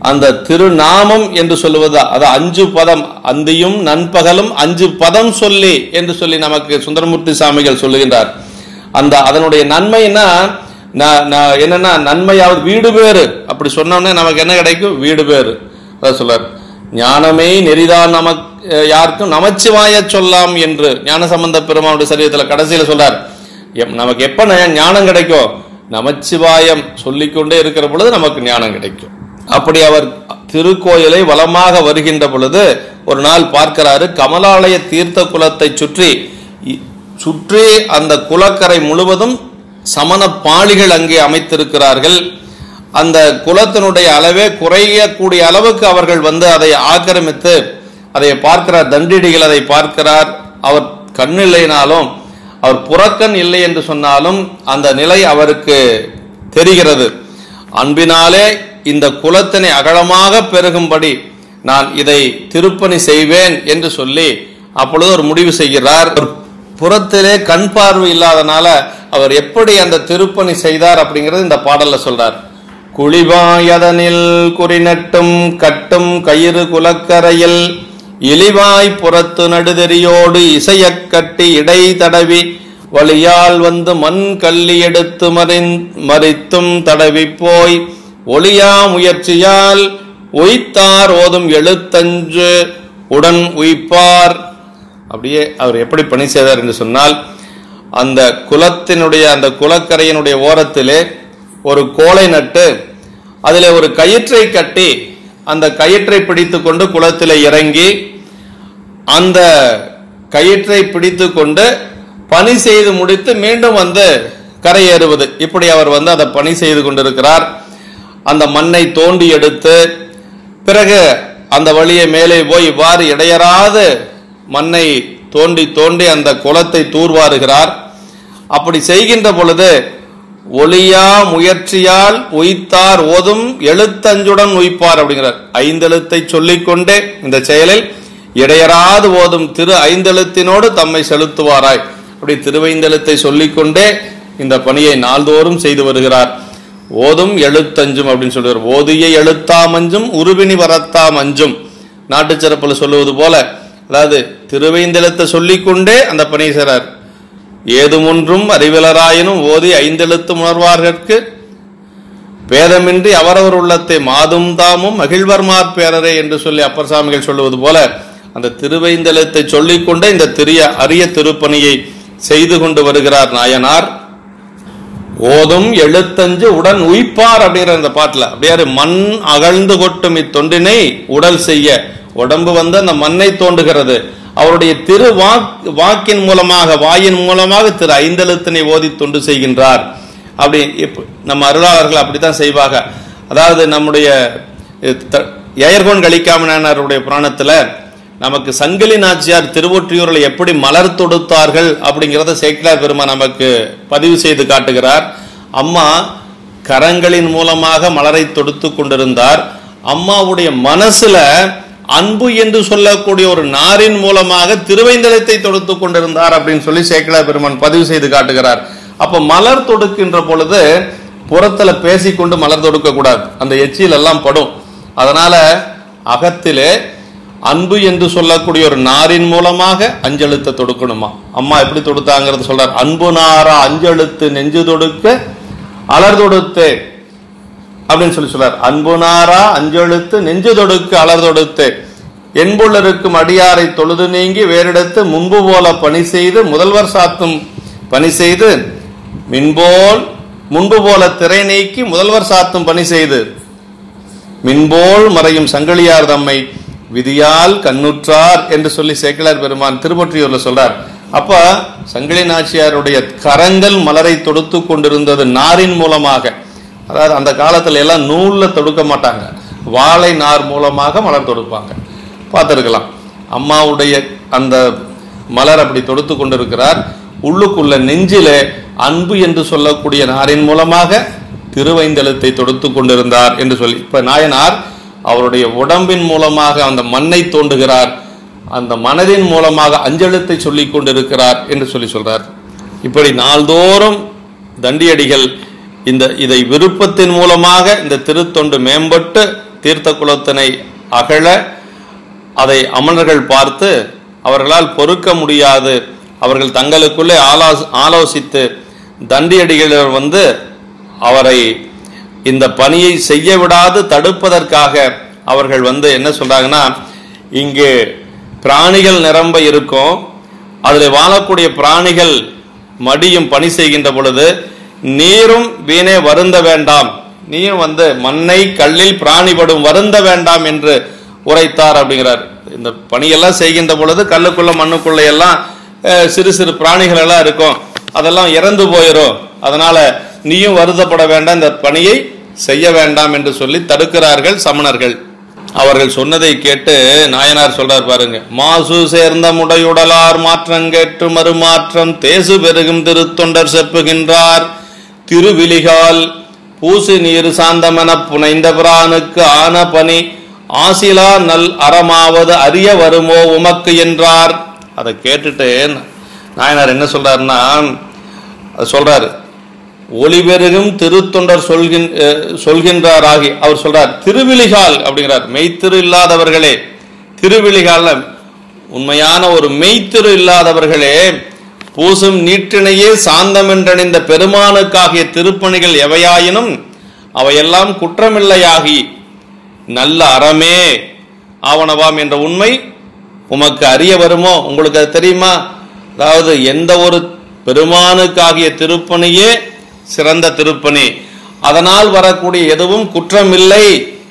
A: அந்த திருநாமம் என்று சொல்லுவது அது அஞ்சு பதம் அந்தியும் நண்பகலும் அஞ்சு பதம் சொல்லி என்று சொல்லி நமக்கு சுந்தரமூர்த்தி சாமிகள் சொல்லுகின்றார் அந்த அதனுடைய நன்மைன்னா நான் நான் என்னன்னா நன்மையாவது வீடு பேரு அப்படி சொன்னோன்னே நமக்கு என்ன கிடைக்கும் வீடு பேரு அதான் சொல்றார் ஞானமே நெறிதான் நமக்கு யாருக்கும் நமச்சிவாய சொல்லாம் என்று ஞானசம்பந்த பெருமானுடைய சரீரத்தில் கடைசியில சொல்றார் எப்- நமக்கு எப்ப ந- ஞானம் கிடைக்கும் நமச்சிவாயம் சொல்லிக்கொண்டே இருக்கிற பொழுது நமக்கு ஞானம் கிடைக்கும் அப்படி அவர் திருக்கோயிலை வலமாக வருகின்ற பொழுது ஒரு நாள் பார்க்கிறாரு கமலாலய தீர்த்த குலத்தை சுற்றி இ- சுற்றி அந்த குலக்கரை முழுவதும் சமண பாளிகள் அங்கே அமைத்திருக்கிறார்கள் அந்த குலத்தினுடைய அளவே குறையக்கூடிய அளவுக்கு அவர்கள் வந்து அதை ஆக்கிரமித்து அதை பார்க்கிறார் தண்டிடிகள் அதை பார்க்கிறார் அவர் கண்ணில்லைனாலும் அவர் புறக்கண் இல்லை என்று சொன்னாலும் அந்த நிலை அவருக்கு தெரிகிறது அன்பினாலே இந்த குலத்தினை அகலமாக பெருகும்படி நான் இதை திருப்பணி செய்வேன் என்று சொல்லி அப்பொழுது ஒரு முடிவு செய்கிறார் ஒரு புறத்திலே கண் பார்வை இல்லாதனால அவர் எப்படி அந்த திருப்பணி செய்தார் அப்படிங்கறது இந்த பாடல்ல சொல்றார் குழிவாயதனில் குறிநட்டும் கட்டும் கயிறு குலக்கரையில் இழிவாய் புறத்து நடுதெறியோடு இசையக் கட்டி இடை தடவி வழியால் வந்து மண் கள்ளி எடுத்து மறிந் மறித்தும் தடவி போய் ஒளியா முயற்சியால் உய்த்தார் ஓதும் எழுத்தஞ்சு உடன் உய்ப்பார் அப்படியே அவர் எப்படி பணி செய்தார் என்று சொன்னால் அந்த குலத்தினுடைய அந்த குலக்கரையினுடைய ஓரத்திலே ஒரு கோலை நட்டு அதிலே ஒரு கயிற்றை கட்டி அந்த கயிற்றை பிடித்து கொண்டு குளத்திலே இறங்கி அந்த கயிற்றை பிடித்து கொண்டு பணி செய்து முடித்து மீண்டும் வந்து கரையேறுவது இப்படி அவர் வந்து அதை பணி செய்து கொண்டிருக்கிறார் அந்த மண்ணை தோண்டி எடுத்து பிறகு அந்த வழியை மேலே போய் இவ்வாறு இடையறாது மண்ணை தோண்டி தோண்டி அந்த குளத்தை தூர்வாருகிறார் அப்படி செய்கின்ற பொழுது ஒளியா முயற்சியால் உய்த்தார் ஓதும் எழுத்தஞ்சுடன் உய்ப்பார் அப்படிங்கிறார் ஐந்தெழுத்தை சொல்லிக்கொண்டே இந்த செயலில் இடையறாது ஓதும் திரு ஐந்தெழுத்தினோடு தம்மை செலுத்துவாராய் அப்படி திருவைந்தெழுத்தை சொல்லிக்கொண்டே இந்த பணியை நாள்தோறும் செய்து வருகிறார் ஓதும் எழுத்தஞ்சும் அப்படின்னு சொல்லுவார் ஓதிய எழுத்தாமஞ்சும் உருவினி வரத்தாம் அஞ்சும் நாட்டுச் சிறப்புல சொல்லுவது போல அதாவது திருவைந்தெழுத்தை சொல்லிக்கொண்டே அந்த பணியை செய்றார் ஏதுமொன்றும் அறிவிலராயினும் ஓதி ஐந்தெழுத்து உணர்வார்கட்கு பேதமின்றி அவரவர் உள்ளத்தை மாதும் தாமும் மகிழ்வர்மார் பேரரே என்று சொல்லி அப்பர் சாமிகள் சொல்லுவது போல அந்த திருவைந்தெழுத்தை சொல்லிக்கொண்டே இந்த திரிய அரிய திருப்பணியை செய்து கொண்டு வருகிறார் நாயனார் ஓதும் எழுத்தஞ்சு உடன் உய்ப்பார் அப்படிங்கிற இந்த பாட்டுல அப்படியாரு மண் அகழ்ந்து கொட்டும் இத்தொண்டினை உடல் செய்ய உடம்பு வந்து அந்த மண்ணை தோண்டுகிறது அவருடைய திரு வாக் வாக்கின் மூலமாக வாயின் மூலமாக திரு ஐந்தெழுத்தினை ஓதி தொண்டு செய்கின்றார் அப்படி இப்ப நம்ம அருளாளர்கள் அப்படித்தான் செய்வாங்க அதாவது நம்முடைய த- ஏயர்கோன் கலிக்காமனாருடைய புராணத்துல நமக்கு சங்கிலி நாச்சியார் திருவொற்றியூரில் எப்படி மலர் தொடுத்தார்கள் அப்படிங்கிறத சேக்கிலார் பெருமா நமக்கு பதிவு செய்து காட்டுகிறார் அம்மா கரங்களின் மூலமாக மலரை தொடுத்து கொண்டிருந்தார் அம்மாவுடைய மனசுல அன்பு என்று சொல்லக்கூடிய ஒரு நாரின் மூலமாக திருவைந்தளத்தை தொடுத்து கொண்டிருந்தார் அப்படின்னு சொல்லி சேக்கிலார் பெருமான் பதிவு செய்து காட்டுகிறார் அப்ப மலர் தொடுக்கின்ற பொழுது புறத்துல பேசிக்கொண்டு மலர் தொடுக்க கூடாது அந்த எச்சில் எல்லாம் படும் அதனால அகத்திலே அன்பு என்று சொல்லக்கூடிய ஒரு நாரின் மூலமாக அஞ்செழுத்தை தொடுக்கணுமா அம்மா எப்படி தொடுத்தாங்கிறது சொல்றார் அன்பு நாரா அஞ்செழுத்து நெஞ்சு தொடுக்க அலர் தொடுத்து அப்படின்னு சொல்லி சொல்றார் அன்பு நாரா அஞ்செழுத்து நெஞ்சு தொடுக்க அலர் தொடுத்து என்புள் இருக்கும் அடியாரை தொழுது நீங்கி வேறிடத்து முன்பு போல பணி செய்து முதல்வர் சாத்தும் பணி செய்து மின்போல் முன்பு போல திரை நீக்கி முதல்வர் சாத்தும் பணி செய்து மின்போல் மறையும் சங்கிலியார் தம்மை விதியால் கண்ணுற்றார் என்று சொல்லி சேக்கிலார் பெருமான் திருப்பொற்றியூர்ல சொல்றார் அப்ப சங்கிலி நாச்சியாருடைய கரங்கள் மலரை தொடுத்து கொண்டிருந்தது நாரின் மூலமாக அதாவது அந்த காலத்துல எல்லாம் நூல்ல தொடுக்க மாட்டாங்க வாழை நார் மூலமாக மலர் தொடுப்பாங்க பார்த்துருக்கலாம் அம்மாவுடைய அந்த மலர் அப்படி தொடுத்து கொண்டிருக்கிறார் உள்ளுக்குள்ள நெஞ்சிலே அன்பு என்று சொல்லக்கூடிய நாரின் மூலமாக திருவைந்தெழுத்தை தொடுத்து கொண்டிருந்தார் என்று சொல்லி இப்ப நாயனார் அவருடைய உடம்பின் மூலமாக அந்த மண்ணை தோண்டுகிறார் அந்த மனதின் மூலமாக அஞ்செழுத்தை சொல்லிக் கொண்டிருக்கிறார் என்று சொல்லி சொல்றார் இப்படி நாள்தோறும் தண்டியடிகள் இந்த இதை விருப்பத்தின் மூலமாக இந்த திருத்தொண்டு மேம்பட்டு தீர்த்த குலத்தினை அகழ அதை அமரர்கள் பார்த்து அவர்களால் பொறுக்க முடியாது அவர்கள் தங்களுக்குள்ளே ஆலோஸ் ஆலோசித்து தண்டியடிகளிடம் வந்து அவரை இந்த பணியை செய்ய விடாது தடுப்பதற்காக அவர்கள் வந்து என்ன சொல்றாங்கன்னா இங்கு பிராணிகள் நிரம்ப இருக்கும் அதில் வாழக்கூடிய பிராணிகள் மடியும் பணி செய்கின்ற பொழுது நீரும் வீணே வருந்த வேண்டாம் நீயும் வந்து மண்ணை கல்லில் பிராணிபடும் வருந்த வேண்டாம் என்று உரைத்தார் அப்படிங்கிறார் இந்த பணியெல்லாம் செய்கின்ற பொழுது கல்லுக்குள்ள மண்ணுக்குள்ள எல்லாம் அஹ், சிறு சிறு பிராணிகள் எல்லாம் இருக்கும் அதெல்லாம் இறந்து போயிடும் அதனால நீயும் வருத்தப்பட வேண்டாம் இந்த பணியை செய்ய வேண்டாம் என்று சொல்லி தடுக்கிறார்கள் சமணர்கள் அவர்கள் சொன்னதை கேட்டு நாயனார் சொல்றார் பாருங்க மாசு சேர்ந்த முடையுடலார் மாற்றங்கேற்று மறுமாற்றம் தேசு பெருகும் திருத்தொண்டர் செப்புகின்றார் திருவிழிகால் பூசு நீர் சாந்தமென புனைந்த பிரானுக்கு ஆன பணி ஆசிலா நல் அறமாவது அறிய வருமோ உமக்கு என்றார் அதை கேட்டுட்டு நாயனார் என்ன சொல்றாருன்னா அது சொல்றாரு ஒளிபெருகும் திருத்தொண்டர் சொல்கின் அஹ், சொல்கின்றாராகி அவர் சொல்றார் திருவிழிகால் அப்படிங்கிறார் மெய்த்திரு இல்லாதவர்களே திருவிழிகால்ல உண்மையான ஒரு மெய்த்திரு இல்லாதவர்களே பூசும் நீட்டினையே சாந்தமென்றணிந்த பெருமானுக்காகிய திருப்பணிகள் எவையாயினும் அவையெல்லாம் குற்றமில்லையாகி நல்ல அறமே ஆவணவாம் என்ற உண்மை உமக்கு அறிய வருமோ உங்களுக்கு அது தெரியுமா அதாவது எந்த ஒரு பெருமானுக்காகிய திருப்பணியே சிறந்த திருப்பணி அதனால் வரக்கூடிய எதுவும் குற்றமில்லை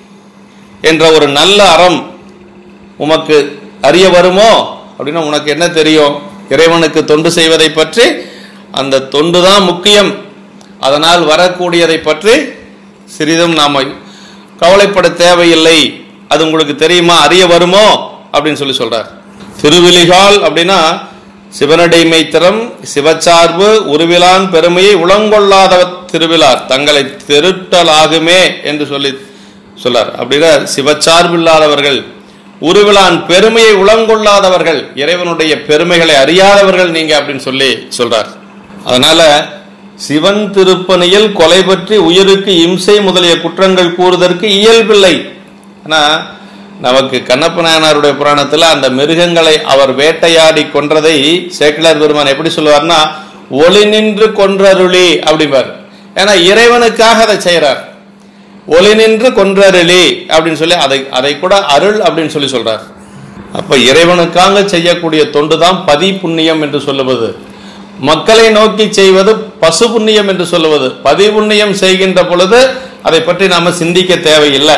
A: என்ற ஒரு நல்ல அறம் உமக்கு அறிய வருமோ அப்படின்னா உனக்கு என்ன தெரியும் இறைவனுக்கு தொண்டு செய்வதை பற்றி அந்த தொண்டு தான் முக்கியம் அதனால் வரக்கூடியதை பற்றி சிறிதும் நாம கவலைப்பட தேவையில்லை அது உங்களுக்கு தெரியுமா அறிய வருமோ அப்படின்னு சொல்லி சொல்றார் திருவிழிகால் அப்படின்னா சிவனடை மைத்திரம் சிவச்சார்பு உருவிலான் பெருமையை உளங்கொள்ளாத திருவிழார் தங்களை திருட்டலாகுமே என்று சொல்லி சொல்லார் அப்படின்னா சிவச்சார்பு இல்லாதவர்கள் உருவிலான் பெருமையை உளங்கொள்ளாதவர்கள் இறைவனுடைய பெருமைகளை அறியாதவர்கள் நீங்க அப்படின்னு சொல்லி சொல்றார் அதனால சிவன் திருப்பணியில் கொலை பற்றி உயிருக்கு இம்சை முதலிய குற்றங்கள் கூறுவதற்கு இயல்பில்லை ஆனா நமக்கு கண்ணப்ப நாயனாருடைய புராணத்துல அந்த மிருகங்களை அவர் வேட்டையாடி கொன்றதை சேக்கிலார் பெருமான் எப்படி சொல்லுவார்னா ஒளி நின்று கொன்றருளி அப்படிம்பார் ஏன்னா இறைவனுக்காக அதை செய்றார் ஒளி நின்று கொன்றருளி அப்படின்னு சொல்லி அதை அதை கூட அருள் அப்படின்னு சொல்லி சொல்றார் அப்ப இறைவனுக்காக செய்யக்கூடிய தொண்டு தான் பதி புண்ணியம் என்று சொல்லுவது மக்களை நோக்கி செய்வது பசு புண்ணியம் என்று சொல்லுவது பதி புண்ணியம் செய்கின்ற பொழுது அதை பற்றி நாம சிந்திக்க தேவையில்லை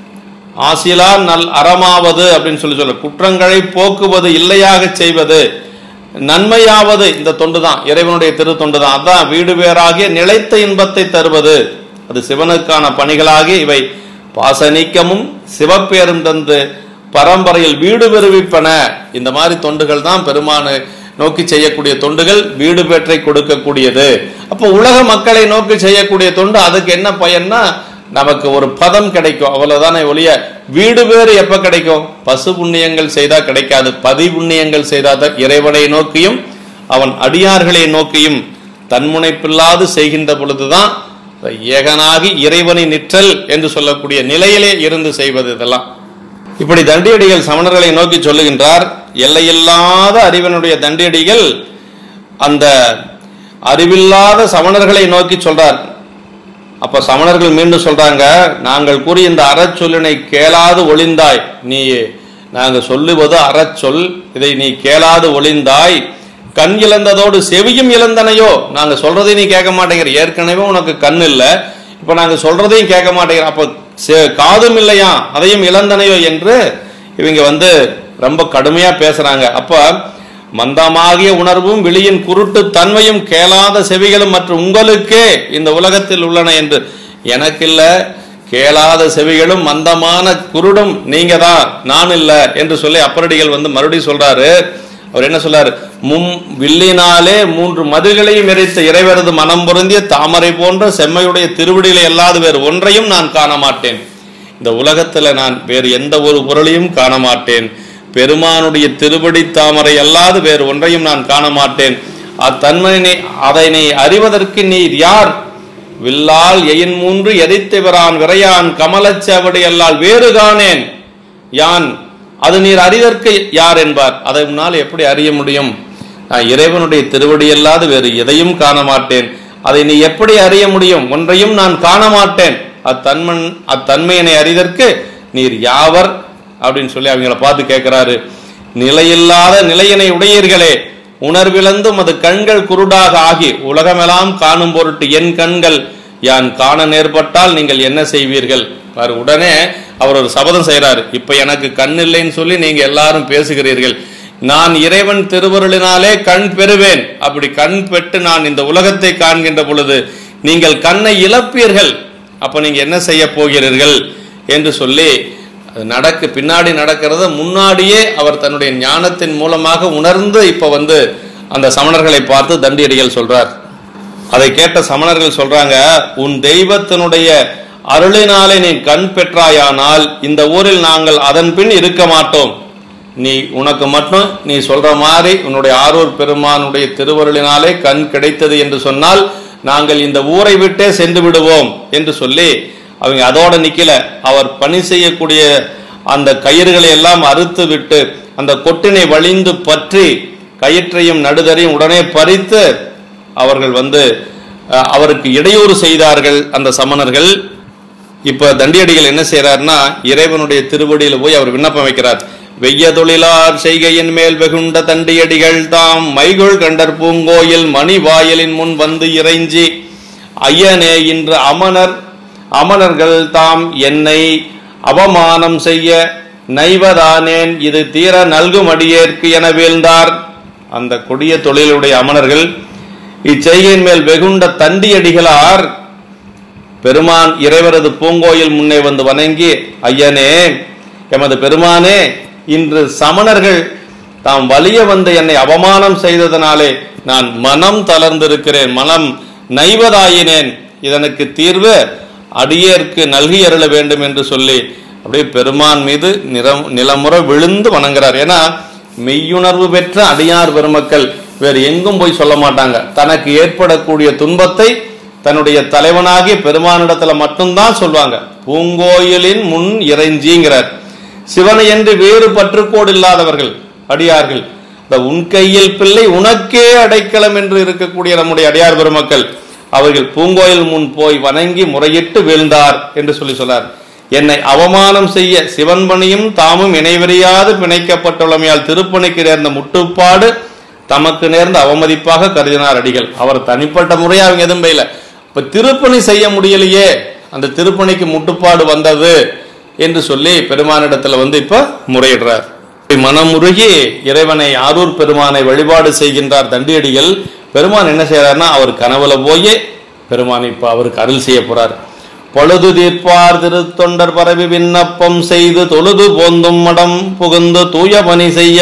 A: ஆசிலா நல் அறமாவது அப்படின்னு சொல்லி சொல்ல குற்றங்களை போக்குவது இல்லையாக செய்வது நன்மையாவது இந்த தொண்டு தான் இறைவனுடைய திரு தொண்டு தான் அதான் வீடு பேராகிய நிலைத்த இன்பத்தை தருவது அது சிவனுக்கான பணிகளாகி இவை பாசநீக்கமும் சிவப்பேரும் தந்து பரம்பரையில் வீடு பெறுவிப்பன இந்த மாதிரி தொண்டுகள் தான் பெருமானு நோக்கி செய்யக்கூடிய தொண்டுகள் வீடு பெற்றை கொடுக்கக்கூடியது அப்போ உலக மக்களை நோக்கி செய்யக்கூடிய தொண்டு அதுக்கு என்ன பயன்னா நமக்கு ஒரு பதம் கிடைக்கும் அவ்வளவுதானே ஒழிய வீடு பேறு எப்ப கிடைக்கும் பசு புண்ணியங்கள் செய்தா கிடைக்காது பதி புண்ணியங்கள் செய்தாதான் இறைவனை நோக்கியும் அவன் அடியார்களை நோக்கியும் தன்முனைப்பில்லாது செய்கின்ற பொழுதுதான் ஏகனாகி இறைவனை நிற்றல் என்று சொல்லக்கூடிய நிலையிலே இருந்து செய்வது இதெல்லாம் இப்படி தண்டியடிகள் சமணர்களை நோக்கி சொல்லுகின்றார் எல்லையில்லாத அறிவனுடைய தண்டியடிகள் அந்த அறிவில்லாத சமணர்களை நோக்கி சொல்றார் அப்ப சமணர்கள் மீண்டும் சொல்றாங்க நாங்கள் கூறிய இந்த அறச்சொல்லினை கேளாது ஒளிந்தாய் நீ நாங்க சொல்லுவது அறச்சொல் இதை நீ கேளாது ஒளிந்தாய் கண் இழந்ததோடு செவியும் இழந்தனையோ நாங்க சொல்றதை நீ கேட்க மாட்டேங்கிற ஏற்கனவே உனக்கு கண் இல்ல இப்ப நாங்க சொல்றதையும் கேட்க மாட்டேங்கிற அப்ப செ- காதும் இல்லையா அதையும் இழந்தனையோ என்று இவங்க வந்து ரொம்ப கடுமையா பேசுறாங்க அப்ப மந்தமாகிய உணர்வும் விழியின் குருட்டு தன்மையும் கேளாத செவிகளும் மற்றும் உங்களுக்கே இந்த உலகத்தில் உள்ளன என்று எனக்கில்ல கேளாத செவிகளும் மந்தமான குருடும் நீங்க தான் நான் இல்ல என்று சொல்லி அப்பரடிகள் வந்து மறுபடியும் சொல்றாரு அவர் என்ன சொல்றாரு மும் வில்லினாலே மூன்று மதில்களையும் எரித்த இறைவரது மனம் பொருந்திய தாமரை போன்ற செம்மையுடைய திருவடிகளை அல்லாது வேறு ஒன்றையும் நான் காண மாட்டேன் இந்த உலகத்துல நான் வேறு எந்த ஒரு பொருளையும் காண மாட்டேன் பெருமானுடைய திருவடி தாமரை அல்லாது வேறு ஒன்றையும் நான் காண மாட்டேன் அத்தன்மையினை அதனை அறிவதற்கு நீர் யார் வில்லால் எயின் மூன்று எரித்தவரான் விரையான் கமலச்சவடி அல்லால் வேறு காணேன் யான் அது நீர் அறிதற்கு யார் என்பார் அதை முன்னால் எப்படி அறிய முடியும் நான் இறைவனுடைய திருவடி அல்லாது வேறு எதையும் காண மாட்டேன் அதை நீ எப்படி அறிய முடியும் ஒன்றையும் நான் காண மாட்டேன் அத்தன்மன் அத்தன்மையினை அறிதற்கு நீர் யாவர் அப்படின்னு சொல்லி அவங்கள பார்த்து கேட்கிறாரு நிலையில்லாத நிலையினை உடையீர்களே உணர்விழந்தும் அது கண்கள் குருடாக ஆகி உலகமெல்லாம் காணும் பொருட்டு என் கண்கள் யான் காண நேர்பட்டால் நீங்கள் என்ன செய்வீர்கள் பாரு உடனே அவர் ஒரு சபதம் செய்றாரு இப்ப எனக்கு கண் இல்லைன்னு சொல்லி நீங்க எல்லாரும் பேசுகிறீர்கள் நான் இறைவன் திருவருளினாலே கண் பெறுவேன் அப்படி கண் பெற்று நான் இந்த உலகத்தை காண்கின்ற பொழுது நீங்கள் கண்ணை இழப்பீர்கள் அப்ப நீங்க என்ன செய்ய போகிறீர்கள் என்று சொல்லி அது நடக்கு பின்னாடி நடக்கிறத முன்னாடியே அவர் தன்னுடைய ஞானத்தின் மூலமாக உணர்ந்து இப்ப வந்து அந்த சமணர்களை பார்த்து தண்டியடிகள் சொல்றார் அதை கேட்ட சமணர்கள் சொல்றாங்க உன் தெய்வத்தினுடைய அருளினாலே நீ கண் பெற்றாயானால் இந்த ஊரில் நாங்கள் அதன் பின் இருக்க மாட்டோம் நீ உனக்கு மட்டும் நீ சொல்ற மாதிரி உன்னுடைய ஆரூர் பெருமானுடைய திருவருளினாலே கண் கிடைத்தது என்று சொன்னால் நாங்கள் இந்த ஊரை விட்டே சென்று விடுவோம் என்று சொல்லி அவங்க அதோட நிக்கல அவர் பணி செய்யக்கூடிய அந்த கயிறுகளை எல்லாம் அறுத்து விட்டு அந்த கொட்டினை வழிந்து பற்றி கயிற்றையும் நடுதரையும் உடனே பறித்து அவர்கள் வந்து அஹ், அவருக்கு இடையூறு செய்தார்கள் அந்த சமணர்கள் இப்ப தண்டியடிகள் என்ன செய்யறாருன்னா இறைவனுடைய திருவடியில போய் அவர் விண்ணப்பம் வைக்கிறார் வெய்ய தொழிலார் செய்கையின் மேல் வெகுண்ட தண்டியடிகள் தாம் மைகுள் கண்டர் பூங்கோயில் மணி வாயிலின் முன் வந்து இறைஞ்சி ஐயனே இன்று அமனர் அமரர்கள் தாம் என்னை அவமானம் செய்ய நைவதானேன் இது தீர நல்கும் அடியேற்கு என வீழ்ந்தார் அந்த கொடிய தொழிலுடைய அமரர்கள் இச்செய்கையின் மேல் வெகுண்ட தண்டியடிகளார் பெருமான் இறைவரது பூங்கோயில் முன்னே வந்து வணங்கி ஐயனே எமது பெருமானே இன்று சமணர்கள் தாம் வலிய வந்து என்னை அவமானம் செய்ததனாலே நான் மனம் தளர்ந்திருக்கிறேன் மனம் நைவதாயினேன் இதனுக்கு தீர்வு அடியேற்கு நல்கி அருள வேண்டும் என்று சொல்லி அப்படியே பெருமான் மீது நிறம் நிலமுறை விழுந்து வணங்குறார் ஏன்னா மெய்யுணர்வு பெற்ற அடியார் பெருமக்கள் வேறு எங்கும் போய் சொல்ல மாட்டாங்க தனக்கு ஏற்படக்கூடிய துன்பத்தை தன்னுடைய தலைவனாகிய பெருமானிடத்துல மட்டும்தான் சொல்லுவாங்க பூங்கோயிலின் முன் இறைஞ்சிங்கிறார் சிவனை என்று வேறு பற்றுக்கோடு இல்லாதவர்கள் அடியார்கள் இந்த உன் கையில் பிள்ளை உனக்கே அடைக்கலம் என்று இருக்கக்கூடிய நம்முடைய அடியார் பெருமக்கள் அவர்கள் பூங்கோயில் முன் போய் வணங்கி முறையிட்டு வீழ்ந்தார் என்று சொல்லி சொன்னார் என்னை அவமானம் செய்ய சிவன் பணியும் தாமும் இணைவறியாது பிணைக்கப்பட்டுள்ளமையால் திருப்பணிக்கு நேர்ந்த முட்டுப்பாடு தமக்கு நேர்ந்த அவமதிப்பாக கருதினார் அடிகள் அவர் தனிப்பட்ட முறையா அவங்க எதுவும் பெய்யல இப்ப திருப்பணி செய்ய முடியலையே அந்த திருப்பணிக்கு முட்டுப்பாடு வந்தது என்று சொல்லி பெருமானிடத்துல வந்து இப்ப முறையிடுறார் மனமுருகி இறைவனை ஆரூர் பெருமானை வழிபாடு செய்கின்றார் தண்டியடிகள் பெருமான் என்ன செய்யறாருன்னா அவர் கனவுல போய் பெருமான் இப்ப அவருக்கு அருள் செய்ய போறார் பொழுது தீர்ப்பார் திருத்தொண்டர் பரவி விண்ணப்பம் செய்து தொழுது போந்தும் மடம் புகுந்து தூய பணி செய்ய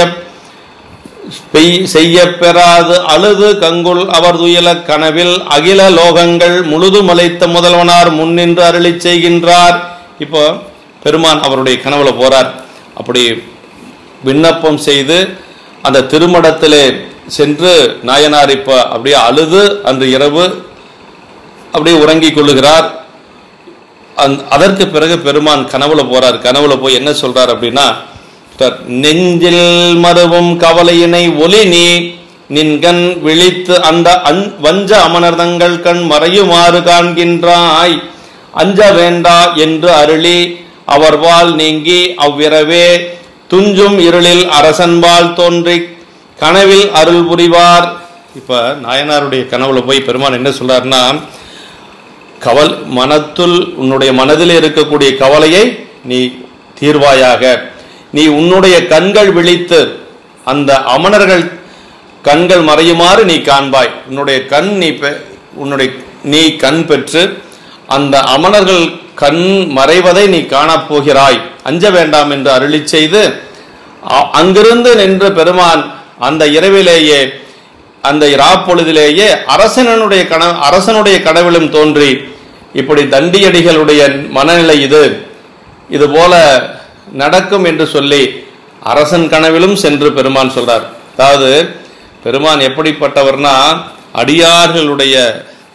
A: பெய்- செய்யப் பெறாது அழுது கங்குல் அவர் துயில கனவில் அகில லோகங்கள் முழுது மலைத்த முதல்வனார் முன்னின்று அருளிச் செய்கின்றார் இப்போ பெருமான் அவருடைய கனவுல போறார் அப்படி விண்ணப்பம் செய்து அந்த திருமடத்திலே சென்று நாயனார் இப்ப அப்படியே அழுது அன்று இரவு அப்படியே உறங்கிக் கொள்ளுகிறார் அந்த- அதற்கு பிறகு பெருமான் கனவுல போறார் கனவுல போய் என்ன சொல்றார் அப்படின்னா சொல்றார், நெஞ்சில் மருவும் கவலையினை ஒலி நீ நின்கண் விழித்து அந்த அன்- வஞ்ச அமனர்தங்கள் கண் மறையுமாறு காண்கின்றாய் அஞ்ச வேண்டா என்று அருளி அவர்வால் நீங்கி அவ்விரவே துஞ்சும் இருளில் அரசன்பால் தோன்றி கனவில் அருள் புரிவார் இப்ப நாயனாருடைய கனவுல போய் பெருமான் என்ன சொல்றாருன்னா கவல் மனத்துள் உன்னுடைய மனதில் இருக்கக்கூடிய கவலையை நீ தீர்வாயாக நீ உன்னுடைய கண்கள் விழித்து அந்த அமணர்கள் கண்கள் மறையுமாறு நீ காண்பாய் உன்னுடைய கண் நீ பெ- உன்னுடைய நீ கண் பெற்று அந்த அமணர்கள் கண் மறைவதை நீ காணப் போகிறாய் அஞ்ச வேண்டாம் என்று அருளிச் செய்து அ- அங்கிருந்து நின்ற பெருமான் அந்த இரவிலேயே அந்த இராப்பொழுதிலேயே அரசனுடைய கன அரசனுடைய கனவிலும் தோன்றி இப்படி தண்டியடிகளுடைய மனநிலை இது இது போல நடக்கும் என்று சொல்லி அரசன் கனவிலும் சென்று பெருமான் சொல்றார் அதாவது பெருமான் எப்படிப்பட்டவர்னா அடியார்களுடைய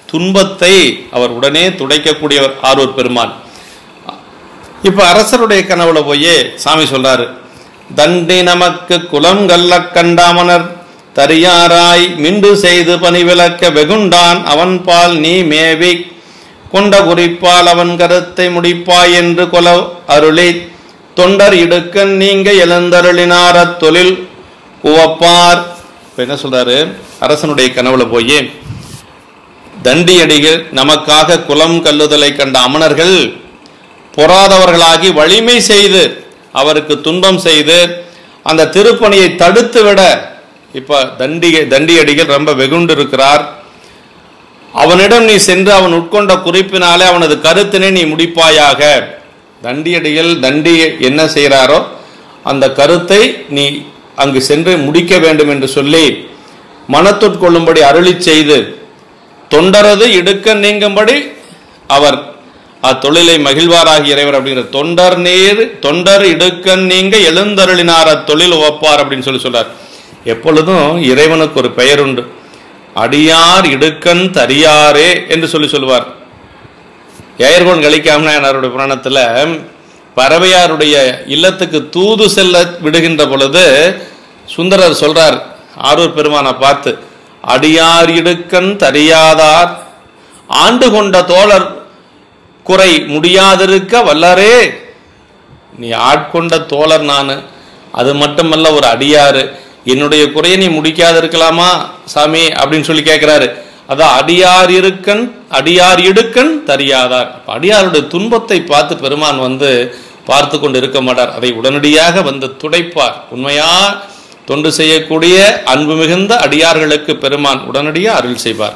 A: துன்பத்தை அவர் உடனே துடைக்கக்கூடியவர் ஆரூர் பெருமான் இப்ப அரசருடைய கனவுல போய் சாமி சொல்றாரு தண்டி நமக்கு குலம் கல்ல கண்டாமனர் தரியாராய் மிண்டு செய்து பணிவிளக்க வெகுண்டான் அவன் பால் நீ மேவி கொண்ட குறிப்பால் அவன் கருத்தை முடிப்பாய் என்று கொல அருளி தொண்டர் இடுக்கன் நீங்க எழுந்தருளினார் அத்தொழில் உவப்பார் இப்ப என்ன சொல்றாரு அரசனுடைய கனவுல போய் தண்டியடிகள் நமக்காக குலம் கல்லுதலை கண்ட அமணர்கள் பொறாதவர்களாகி வலிமை செய்து அவருக்கு துன்பம் செய்து அந்த திருப்பணியை தடுத்து விட இப்ப தண்டிகை தண்டியடிகள் ரொம்ப வெகுண்டு இருக்கிறார் அவனிடம் நீ சென்று அவன் உட்கொண்ட குறிப்பினாலே அவனது கருத்தினை நீ முடிப்பாயாக தண்டியடிகள் தண்டி என்ன செய்கிறாரோ அந்த கருத்தை நீ அங்கு சென்று முடிக்க வேண்டும் என்று சொல்லி மனத்துட்கொள்ளும்படி அருளி செய்து தொண்டரது இடுக்க நீங்கும்படி அவர் அத்தொழிலை மகிழ்வாராகி இறைவர் அப்படிங்கிற தொண்டர் நீர் தொண்டர் இடுக்கன் நீங்க எழுந்தருளினார் அத்தொழில் ஒப்பார் அப்படின்னு சொல்லி சொல்றார் எப்பொழுதும் இறைவனுக்கு ஒரு பெயர் உண்டு அடியார் இடுக்கன் தரியாரே என்று சொல்லி சொல்லுவார் ஏயர்கோன் கலிக்காமனாருடைய புராணத்துல பறவையாருடைய இல்லத்துக்கு தூது செல்ல விடுகின்ற பொழுது சுந்தரர் சொல்றார் ஆரூர் பெருமானை பார்த்து அடியார் இடுக்கன் தரியாதார் ஆண்டு கொண்ட தோழர் குறை முடியாதிருக்க வல்லரே நீ ஆட்கொண்ட தோழர் நான் அது மட்டுமல்ல ஒரு அடியாறு என்னுடைய குறையை நீ முடிக்காது இருக்கலாமா சாமி அப்படின்னு சொல்லி கேட்கிறாரு அதான் அடியார் இருக்கன் அடியார் இடுக்கன் தரியாதார் அப்ப அடியாருடைய துன்பத்தை பார்த்து பெருமான் வந்து பார்த்து கொண்டு இருக்க மாட்டார் அதை உடனடியாக வந்து துடைப்பார் உண்மையா தொண்டு செய்யக்கூடிய அன்பு மிகுந்த அடியார்களுக்கு பெருமான் உடனடியாக அருள் செய்வார்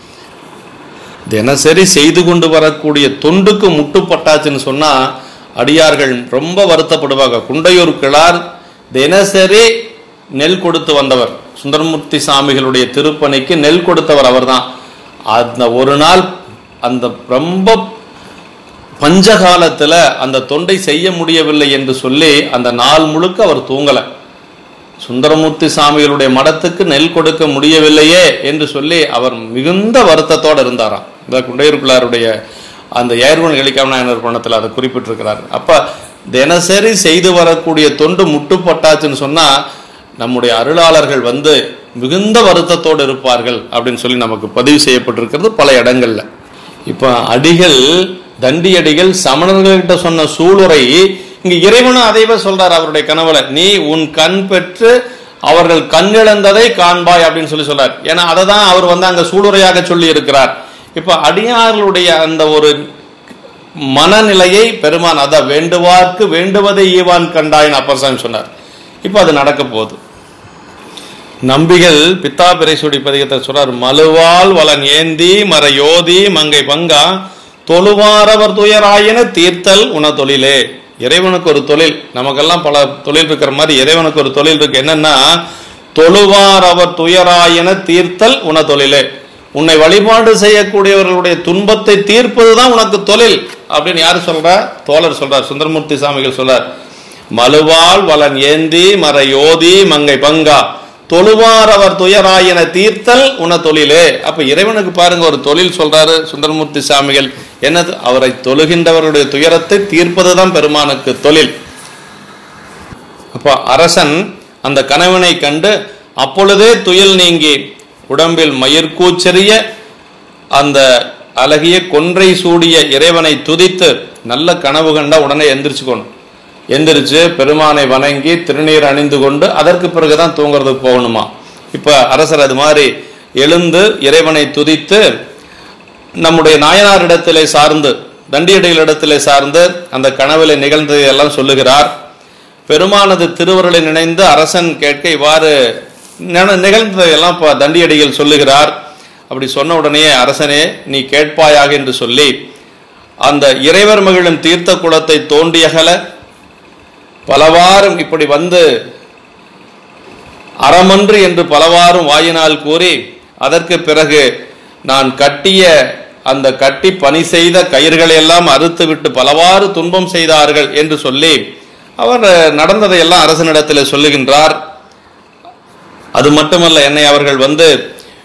A: தினசரி செய்து கொண்டு வரக்கூடிய தொண்டுக்கு முட்டுப்பட்டாச்சுன்னு சொன்னா அடியார்கள் ரொம்ப வருத்தப்படுவாங்க குண்டையூர் கிளார் தினசரி நெல் கொடுத்து வந்தவர் சுந்தரமூர்த்தி சாமிகளுடைய திருப்பணிக்கு நெல் கொடுத்தவர் அவர்தான் அந்த ஒரு நாள் அந்த ரொம்ப பஞ்சகாலத்துல அந்த தொண்டை செய்ய முடியவில்லை என்று சொல்லி அந்த நாள் முழுக்க அவர் தூங்கல சுந்தரமூர்த்தி சாமிகளுடைய மடத்துக்கு நெல் கொடுக்க முடியவில்லையே என்று சொல்லி அவர் மிகுந்த வருத்தத்தோடு இருந்தாராம் இந்த குண்டையூர்பிள்ளாருடைய அந்த ஏர்வன் கலிக்காமநாயனர் பணத்தில் அதை குறிப்பிட்டிருக்கிறார் அப்ப தினசரி செய்து வரக்கூடிய தொண்டு முட்டுப்பட்டாச்சுன்னு சொன்னா நம்முடைய அருளாளர்கள் வந்து மிகுந்த வருத்தத்தோடு இருப்பார்கள் அப்படின்னு சொல்லி நமக்கு பதிவு செய்யப்பட்டிருக்கிறது பல இடங்கள்ல இப்ப அடிகள் தண்டி அடிகள் சமணர்கள்கிட்ட சொன்ன சூளுரை இங்க இறைவனும் அதைவே சொல்றார் அவருடைய கனவுல நீ உன் கண் பெற்று அவர்கள் கண்ணிழந்ததை காண்பாய் அப்படின்னு சொல்லி சொல்றார் ஏன்னா அதை தான் அவர் வந்து அங்க சூளுரையாக சொல்லி இருக்கிறார் இப்ப அடியார்களுடைய அந்த ஒரு மனநிலையை பெருமான் அத வேண்டுவார்க்கு வேண்டுவதை ஈவான் கண்டாயின் அப்பர் சாமி சொன்னார் இப்ப அது நடக்க போகுது நம்பிகள் பித்தா பிரைசுடி பதிகத்தை சொல்றார் மலுவால் வலன் ஏந்தி மர யோதி மங்கை பங்கா தொழுவாரவர் துயராயின தீர்த்தல் உன தொழிலே இறைவனுக்கு ஒரு தொழில் நமக்கெல்லாம் பல தொழில் இருக்கிற மாதிரி இறைவனுக்கு ஒரு தொழில் இருக்கு என்னன்னா தொழுவார் அவர் துயராயின தீர்த்தல் உன தொழிலே உன்னை வழிபாடு செய்யக்கூடியவர்களுடைய துன்பத்தை தீர்ப்பதுதான் உனக்கு தொழில் அப்படின்னு யாரு சொல்றா தோழர் சொல்றார் சுந்தரமூர்த்தி சாமிகள் சொல்றார் மலுவால் வலன் ஏந்தி மர யோதி மங்கை பங்கா தொழுவார் அவர் துயராயன தீர்த்தல் உன தொழிலே அப்ப இறைவனுக்கு பாருங்க ஒரு தொழில் சொல்றாரு சுந்தரமூர்த்தி சாமிகள் என்னது அவரை தொழுகின்றவருடைய துயரத்தை தீர்ப்பதுதான் பெருமானுக்கு தொழில் அப்போ அரசன் அந்த கணவனை கண்டு அப்பொழுதே துயில் நீங்கி உடம்பில் மயிர்கூச்செறிய அந்த அழகிய கொன்றை சூடிய இறைவனை துதித்து நல்ல கனவு கண்டா உடனே எந்திரிச்சுக்கணும் எந்திரிச்சு பெருமானை வணங்கி திருநீர் அணிந்து கொண்டு அதற்கு பிறகுதான் தூங்குறதுக்கு போகணுமா இப்ப அரசர் அது மாதிரி எழுந்து இறைவனை துதித்து நம்முடைய நாயனாரிடத்திலே சார்ந்து தண்டியடிகளிடத்திலே சார்ந்து அந்த கனவிலே நிகழ்ந்ததை எல்லாம் சொல்லுகிறார் பெருமானது திருவருளை நினைந்து அரசன் கேட்க இவ்வாறு நின- நிகழ்ந்ததையெல்லாம் இப்போ தண்டியடிகள் சொல்லுகிறார் அப்படி சொன்ன உடனே அரசனே நீ கேட்பாயாக என்று சொல்லி அந்த இறைவர் மகிழும் தீர்த்த குளத்தை தோண்டியகல பலவாறும் இப்படி வந்து அறமன்று என்று பலவாறும் வாயினால் கூறி அதற்கு பிறகு நான் கட்டிய அந்த கட்டி பணி செய்த கயிறுகளை எல்லாம் அறுத்து விட்டு பலவாறு துன்பம் செய்தார்கள் என்று சொல்லி அவர் நடந்ததை எல்லாம் அரசனிடத்தில் சொல்லுகின்றார் அது மட்டுமல்ல என்னை அவர்கள் வந்து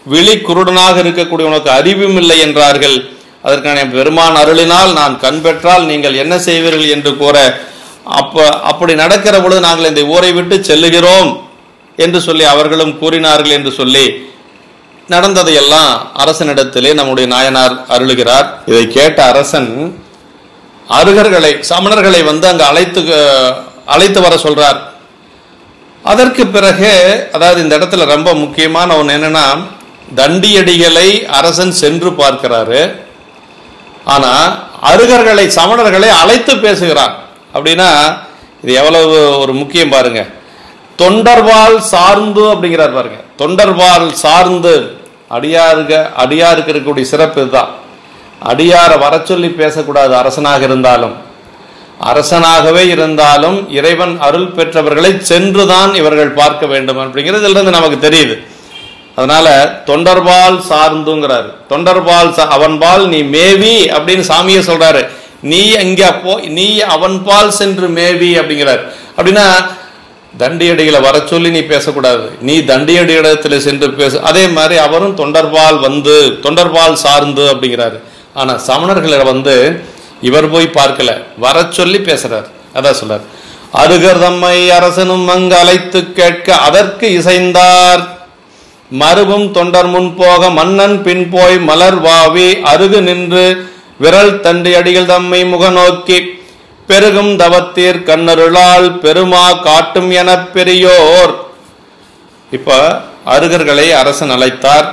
A: விழி குருடனாக இருக்கக்கூடிய உனக்கு அறிவும் இல்லை என்றார்கள் அதற்கான என் பெருமான் அருளினால் நான் கண் பெற்றால் நீங்கள் என்ன செய்வீர்கள் என்று கூற அப்ப அப்படி நடக்கிற பொழுது நாங்கள் இந்த ஊரை விட்டு செல்லுகிறோம் என்று சொல்லி அவர்களும் கூறினார்கள் என்று சொல்லி நடந்ததையெல்லாம் அரசனிடத்திலே நம்முடைய நாயனார் அருளுகிறார் இதை கேட்ட அரசன் அருகர்களை சமணர்களை வந்து அங்கு அழைத்து அழைத்து வர சொல்றார் அதற்கு பிறகு அதாவது இந்த இடத்துல ரொம்ப முக்கியமான ஒன்று என்னன்னா தண்டியடிகளை அரசன் சென்று பார்க்கிறாரு ஆனா அருகர்களை சமணர்களை அழைத்து பேசுகிறார் அப்படின்னா இது எவ்வளவு ஒரு முக்கியம் பாருங்க தொண்டர்வால் சார்ந்து அப்படிங்கிறார் பாருங்க தொண்டர்வால் சார்ந்து அடியாருக அடியாருக்கு இருக்கக்கூடிய சிறப்பு இதுதான் அடியாரை வர சொல்லி பேசக்கூடாது அரசனாக இருந்தாலும் அரசனாகவே இருந்தாலும் இறைவன் அருள் பெற்றவர்களை சென்றுதான் இவர்கள் பார்க்க வேண்டும் அப்படிங்கிறது இதுல இருந்து நமக்கு தெரியுது அதனால தொண்டர்பால் சார்ந்துங்கிறாரு தொண்டர்பால் சா- அவன்பால் நீ மேவி அப்படின்னு சாமியை சொல்றாரு நீ அங்க போ நீ அவன்பால் சென்று மேவி அப்படிங்கிறார் அப்படின்னா தண்டியடிகளை வர சொல்லி நீ பேசக்கூடாது நீ தண்டியடி இடத்துல சென்று பேசு அதே மாதிரி அவரும் தொண்டர்பால் வந்து தொண்டர்பால் சார்ந்து அப்படிங்கிறாரு ஆனா சமணர்களை வந்து இவர் போய் பார்க்கல வர சொல்லி பேசுறார் அதான் சொல்றார் அருகர் தம்மை அரசனும் அங்கு அழைத்து கேட்க அதற்கு இசைந்தார் மறுவும் தொண்டர் முன் போக மன்னன் பின் போய் மலர் வாவி அருகு நின்று விரல் தண்டு அடிகள் தம்மை முகநோக்கி பெருகும் தவத்தீர் கண்ணருளால் பெருமா காட்டும் எனப் பெரியோர் இப்ப அருகர்களை அரசன் அழைத்தார்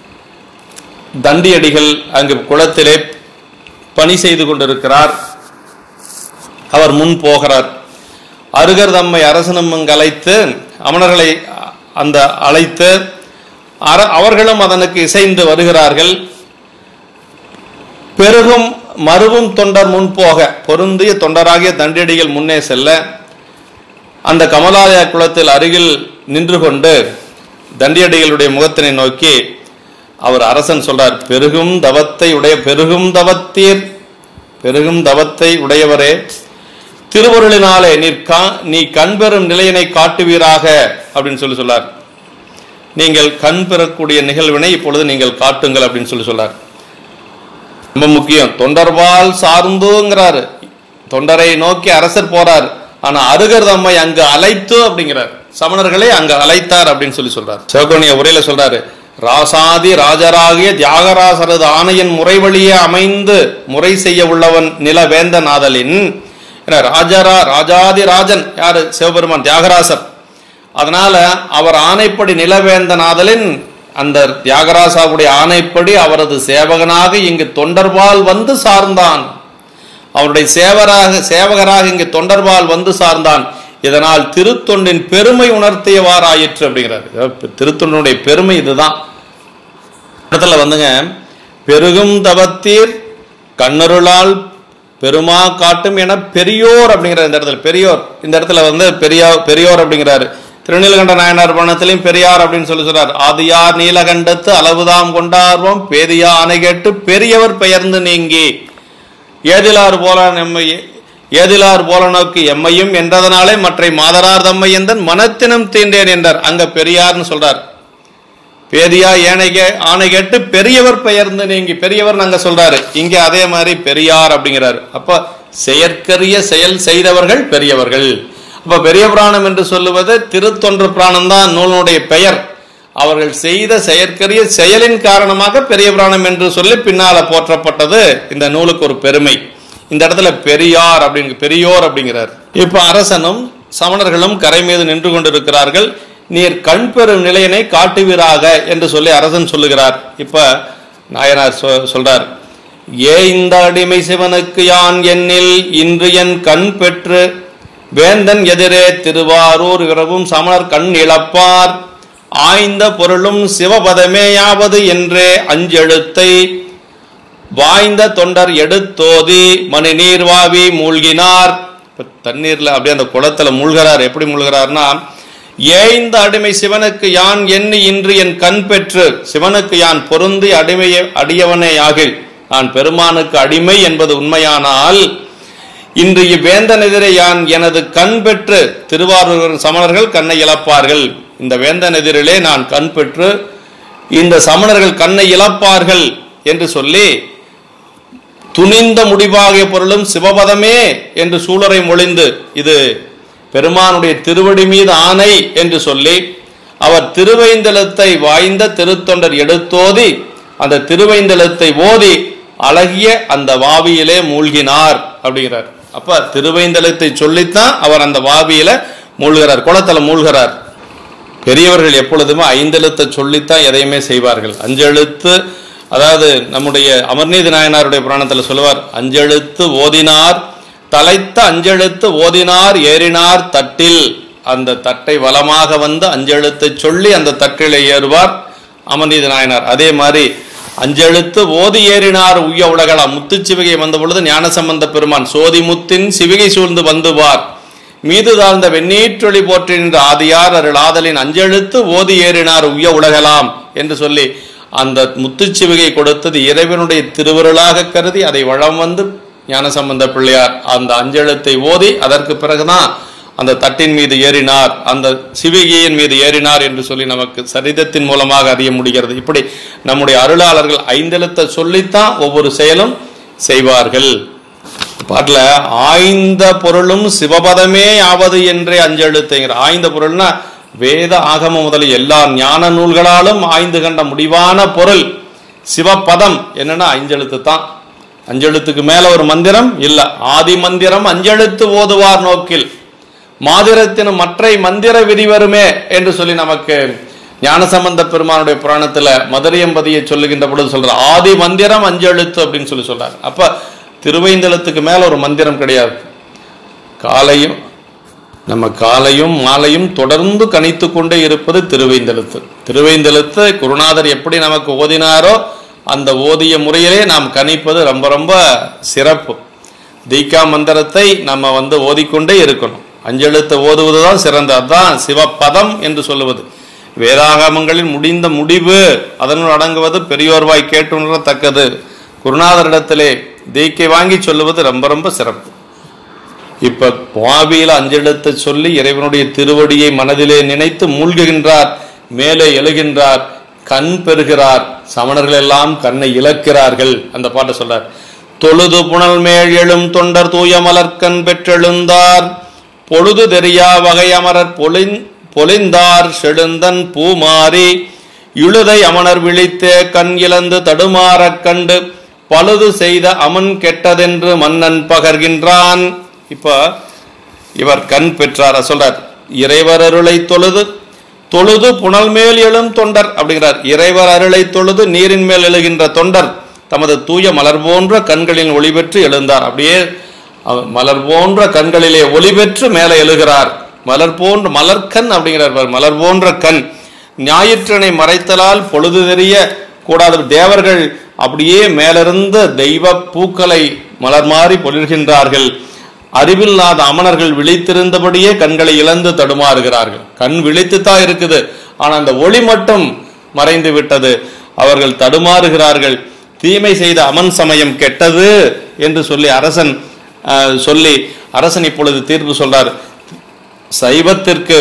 A: தண்டியடிகள் அங்கு குளத்திலே பணி செய்து கொண்டிருக்கிறார் அவர் முன் போகிறார் அருகர் தம்மை அரசனும் அங்கு அழைத்து அமணர்களை அந்த அழைத்து அர- அவர்களும் அதனுக்கு இசைந்து வருகிறார்கள் பெருகும் மருவும் தொண்டர் முன் போக பொருந்திய தொண்டராகிய தண்டியடிகள் முன்னே செல்ல அந்த கமலாலய குளத்தில் அருகில் நின்று கொண்டு தண்டியடிகளுடைய முகத்தினை நோக்கி அவர் அரசன் சொல்றார் பெருகும் தவத்தை உடைய பெருகும் தவத்தீர் பெருகும் தவத்தை உடையவரே திருவருளினாலே நீர் கா- நீ கண் பெறும் நிலையினை காட்டுவீராக அப்படின்னு சொல்லி சொல்லார் நீங்கள் கண் பெறக்கூடிய நிகழ்வினை இப்பொழுது நீங்கள் காட்டுங்கள் அப்படின்னு சொல்லி சொல்லார் ரொம்ப முக்கியம் தொண்டர்பால் சார்ந்துங்கிறாரு தொண்டரை நோக்கி அரசர் போறார் ஆனா அருகர் தம்மை அங்கு அழைத்து அப்படிங்கிறார் சமணர்களை அங்கு அழைத்தார் அப்படின்னு சொல்லி சொல்றார் சிவகோணிய உரையில சொல்றாரு ராசாதி ராஜராகிய தியாகராசரது ஆணையின் முறை வழியே அமைந்து முறை செய்ய உள்ளவன் நிலவேந்த நாதலின் என ராஜரா ராஜாதி ராஜன் யாரு சிவபெருமான் தியாகராசர் அதனால அவர் ஆணைப்படி நிலவேந்தனாதலின் அந்த தியாகராசாவுடைய ஆணைப்படி அவரது சேவகனாக இங்கு தொண்டர்பால் வந்து சார்ந்தான் அவருடைய சேவராக சேவகராக இங்கு தொண்டர்பால் வந்து சார்ந்தான் இதனால் திருத்தொண்டின் பெருமை உணர்த்தியவாறாயிற்று அப்படிங்கிறார் அதாவது திருத்தொண்டனுடைய பெருமை இதுதான் இடத்துல வந்துங்க பெருகும் தவத்தீர் கண்ணருளால் பெருமா காட்டும் என பெரியோர் அப்படிங்கிற இந்த இடத்துல பெரியோர் இந்த இடத்துல வந்து பெரியா பெரியோர் அப்படிங்கிறாரு திருநீலகண்ட நாயனார் பணத்திலையும் பெரியார் அப்படின்னு சொல்லி சொல்றார் ஆதியார் நீலகண்டத்து அளவுதாம் கொண்டார்வோம் பேதியா அணை கேட்டு பெரியவர் பெயர்ந்து நீங்கி ஏதிலார் போல நம்மை ஏதிலார் போல நோக்கி எம்மையும் என்றதனாலே மற்றை மாதரார் தம்மை எந்தன் மனத்தினம் தீண்டேன் என்றார் அங்க பெரியார்னு சொல்றார் பேதியா ஏனை கே ஆணை கேட்டு பெரியவர் பெயர்ந்து நீங்கி பெரியவர் நாங்க சொல்றாரு இங்க அதே மாதிரி பெரியார் அப்படிங்கிறாரு அப்ப செயற்கரிய செயல் செய்தவர்கள் பெரியவர்கள் அப்ப பெரிய பிராணம் என்று சொல்லுவது திருத்தொன்று பிராணம் தான் நூலினுடைய பெயர் அவர்கள் செய்த செயற்கரிய செயலின் காரணமாக பெரிய பிராணம் என்று சொல்லி பின்னால போற்றப்பட்டது இந்த நூலுக்கு ஒரு பெருமை இந்த இடத்துல பெரியார் அப்படிங்க பெரியோர் அப்படிங்கிறார் இப்ப அரசனும் சமணர்களும் கரை மீது நின்று கொண்டிருக்கிறார்கள் நீர் கண் பெறும் நிலையினை காட்டுவீராக என்று சொல்லி அரசன் சொல்லுகிறார் இப்ப நாயனார் சொ- சொல்றார் ஏ இந்த அடிமை சிவனுக்கு யான் என்னில் இன்று என் கண் பெற்று வேந்தன் எதிரே திருவாரூர் இரவும் சமணர் கண் இழப்பார் ஆய்ந்த பொருளும் சிவபதமேயாவது என்றே அஞ்செழுத்தை வாய்ந்த தொண்டர் எடுத்தோதி மணி நீர்வாவி மூழ்கினார் இப்ப தண்ணீர்ல அப்படியே அந்த குளத்துல மூழ்கிறார் எப்படி மூழ்கிறார்னா ஏய்ந்த அடிமை சிவனுக்கு யான் எண்ணி இன்று என் கண் பெற்று சிவனுக்கு யான் பொருந்தி அடிமையை அடியவனே ஆகில் நான் பெருமானுக்கு அடிமை என்பது உண்மையானால் இன்று இவ்வேந்தன் எதிரே யான் எனது கண் பெற்று திருவாரூர் சமணர்கள் கண்ணை இழப்பார்கள் இந்த வேந்தன் எதிரிலே நான் கண் பெற்று இந்த சமணர்கள் கண்ணை இழப்பார்கள் என்று சொல்லி துணிந்த முடிவாகிய பொருளும் சிவபதமே என்று சூழரை மொழிந்து இது பெருமானுடைய திருவடி மீது ஆணை என்று சொல்லி அவர் திருவைந்தலத்தை வாய்ந்த திருத்தொண்டர் எடுத்தோதி அந்த திருவைந்தலத்தை ஓதி அழகிய அந்த வாவியிலே மூழ்கினார் அப்படிங்கிறார் அப்ப திருவைந்தலத்தை சொல்லித்தான் அவர் அந்த வாவியில மூழ்கிறார் குளத்துல மூழ்கிறார் பெரியவர்கள் எப்பொழுதுமே ஐந்தெழுத்தை சொல்லித்தான் எதையுமே செய்வார்கள் அஞ்செழுத்து அதாவது நம்முடைய அமர்நீதி நாயனாருடைய புராணத்தில் சொல்லுவார் அஞ்செழுத்து ஓதினார் தலைத்த அஞ்செழுத்து ஓதினார் ஏறினார் தட்டில் அந்த தட்டை வலமாக வந்து அஞ்செழுத்தை சொல்லி அந்த தட்டிலே ஏறுவார் அமர்நீதி நாயனார் அதே மாதிரி அஞ்செழுத்து ஓதி ஏறினார் உய்ய உலகலாம் முத்துச்சிவிகை வந்த பொழுது ஞானசம்பந்த பெருமான் சோதி முத்தின் சிவிகை சூழ்ந்து வந்துவார் மீது தாழ்ந்த வெண்ணீற்றொளி போற்றி நின்ற ஆதியார் அருள் ஆதலின் அஞ்செழுத்து ஓதி ஏறினார் உய்ய உலகலாம் என்று சொல்லி அந்த முத்துச்சிவிகை கொடுத்தது இறைவனுடைய திருவருளாக கருதி அதை வளம் வந்து ஞானசம்பந்த பிள்ளையார் அந்த அஞ்செழுத்தை ஓதி அதற்கு பிறகுதான் அந்த தட்டின் மீது ஏறினார் அந்த சிவிகையின் மீது ஏறினார் என்று சொல்லி நமக்கு சரிதத்தின் மூலமாக அறிய முடிகிறது இப்படி நம்முடைய அருளாளர்கள் ஐந்தெழுத்தை சொல்லித்தான் ஒவ்வொரு செயலும் செய்வார்கள் பாட்டுல ஆய்ந்த பொருளும் சிவபதமே ஆவது என்றே அஞ்செழுத்துங்கிற ஆய்ந்த பொருள்னா வேத ஆகம முதலிய எல்லா ஞான நூல்களாலும் ஆய்ந்து கண்ட முடிவான பொருள் சிவபதம் என்னன்னா அஞ்செழுத்து தான் அஞ்செழுத்துக்கு மேல ஒரு மந்திரம் இல்ல ஆதி மந்திரம் அஞ்செழுத்து ஓதுவார் நோக்கில் மாதிரத்தினும் மற்றை மந்திர விதிவருமே என்று சொல்லி நமக்கு ஞானசம்பந்த பெருமானுடைய புராணத்துல மதுரையம்பதியை சொல்லுகின்ற பொழுது சொல்ற ஆதி மந்திரம் அஞ்செழுத்து அப்படின்னு சொல்லி சொல்றாரு அப்ப திருவைந்தெழுத்துக்கு மேல ஒரு மந்திரம் கிடையாது காலையும் நம்ம காலையும் மாலையும் தொடர்ந்து கணித்து கொண்டே இருப்பது திருவைந்தெழுத்து திருவைந்தெழுத்து குருநாதர் எப்படி நமக்கு ஓதினாரோ அந்த ஓதிய முறையிலே நாம் கணிப்பது ரொம்ப ரொம்ப சிறப்பு தீக்கா மந்திரத்தை நம்ம வந்து ஓதிக்கொண்டே இருக்கணும் அஞ்செழுத்தை ஓதுவது தான் சிறந்த அதுதான் சிவபதம் என்று சொல்லுவது வேதாகமங்களில் முடிந்த முடிவு அதனுள் அடங்குவது பெரியோர்வாய் கேட்டுணரத்தக்கது குருநாதரிடத்திலே தீக்கை வாங்கி சொல்லுவது ரொம்ப ரொம்ப சிறப்பு இப்ப பாவியில அஞ்செழுத்தை சொல்லி இறைவனுடைய திருவடியை மனதிலே நினைத்து மூழ்குகின்றார் மேலே எழுகின்றார் கண் பெறுகிறார் சமணர்கள் எல்லாம் கண்ணை இழக்கிறார்கள் அந்த பாட்டை சொல்றார் தொழுது புனல் மேல் எழும் தொண்டர் தூய மலர்க்கண் பெற்றெழுந்தார் பொழுது தெரியா வகை அமரர் பொலின் பொலிந்தார் செழுந்தன் பூமாரி இழுதை அமணர் விழித்தே கண் இழந்து தடுமாறக் கண்டு பழுது செய்த அமன் கெட்டதென்று மன்னன் பகர்கின்றான் இப்ப இவர் கண் பெற்றார் சொல்றார் இறைவர் அருளை தொழுது தொழுது புனல் மேல் எழும் தொண்டர் அப்படிங்கிறார் இறைவர் அருளை தொழுது நீரின் மேல் எழுகின்ற தொண்டர் தமது தூய மலர் போன்ற கண்களின் ஒளி பெற்று எழுந்தார் அப்படியே அவர் மலர் போன்ற கண்களிலே ஒளி பெற்று மேலே எழுகிறார் மலர் போன்ற மலர்கண் அப்படிங்கிறார் பாரு, மலர் போன்ற கண் ஞாயிற்றனை மறைத்தலால் பொழுது தெரிய கூடாத தேவர்கள் அப்படியே மேலிருந்த தெய்வ பூக்களை மலர் மாறி பொழிர்கின்றார்கள் அறிவில்லாத அமணர்கள் விழித்திருந்தபடியே கண்களை இழந்து தடுமாறுகிறார்கள் கண் விழித்துத்தான் இருக்குது ஆனா அந்த ஒளி மட்டும் மறைந்து விட்டது அவர்கள் தடுமாறுகிறார்கள் தீமை செய்த அமன் சமயம் கெட்டது என்று சொல்லி அரசன் ஆஹ், சொல்லி அரசன் இப்பொழுது தீர்ப்பு சொல்றார் சைவத்திற்கு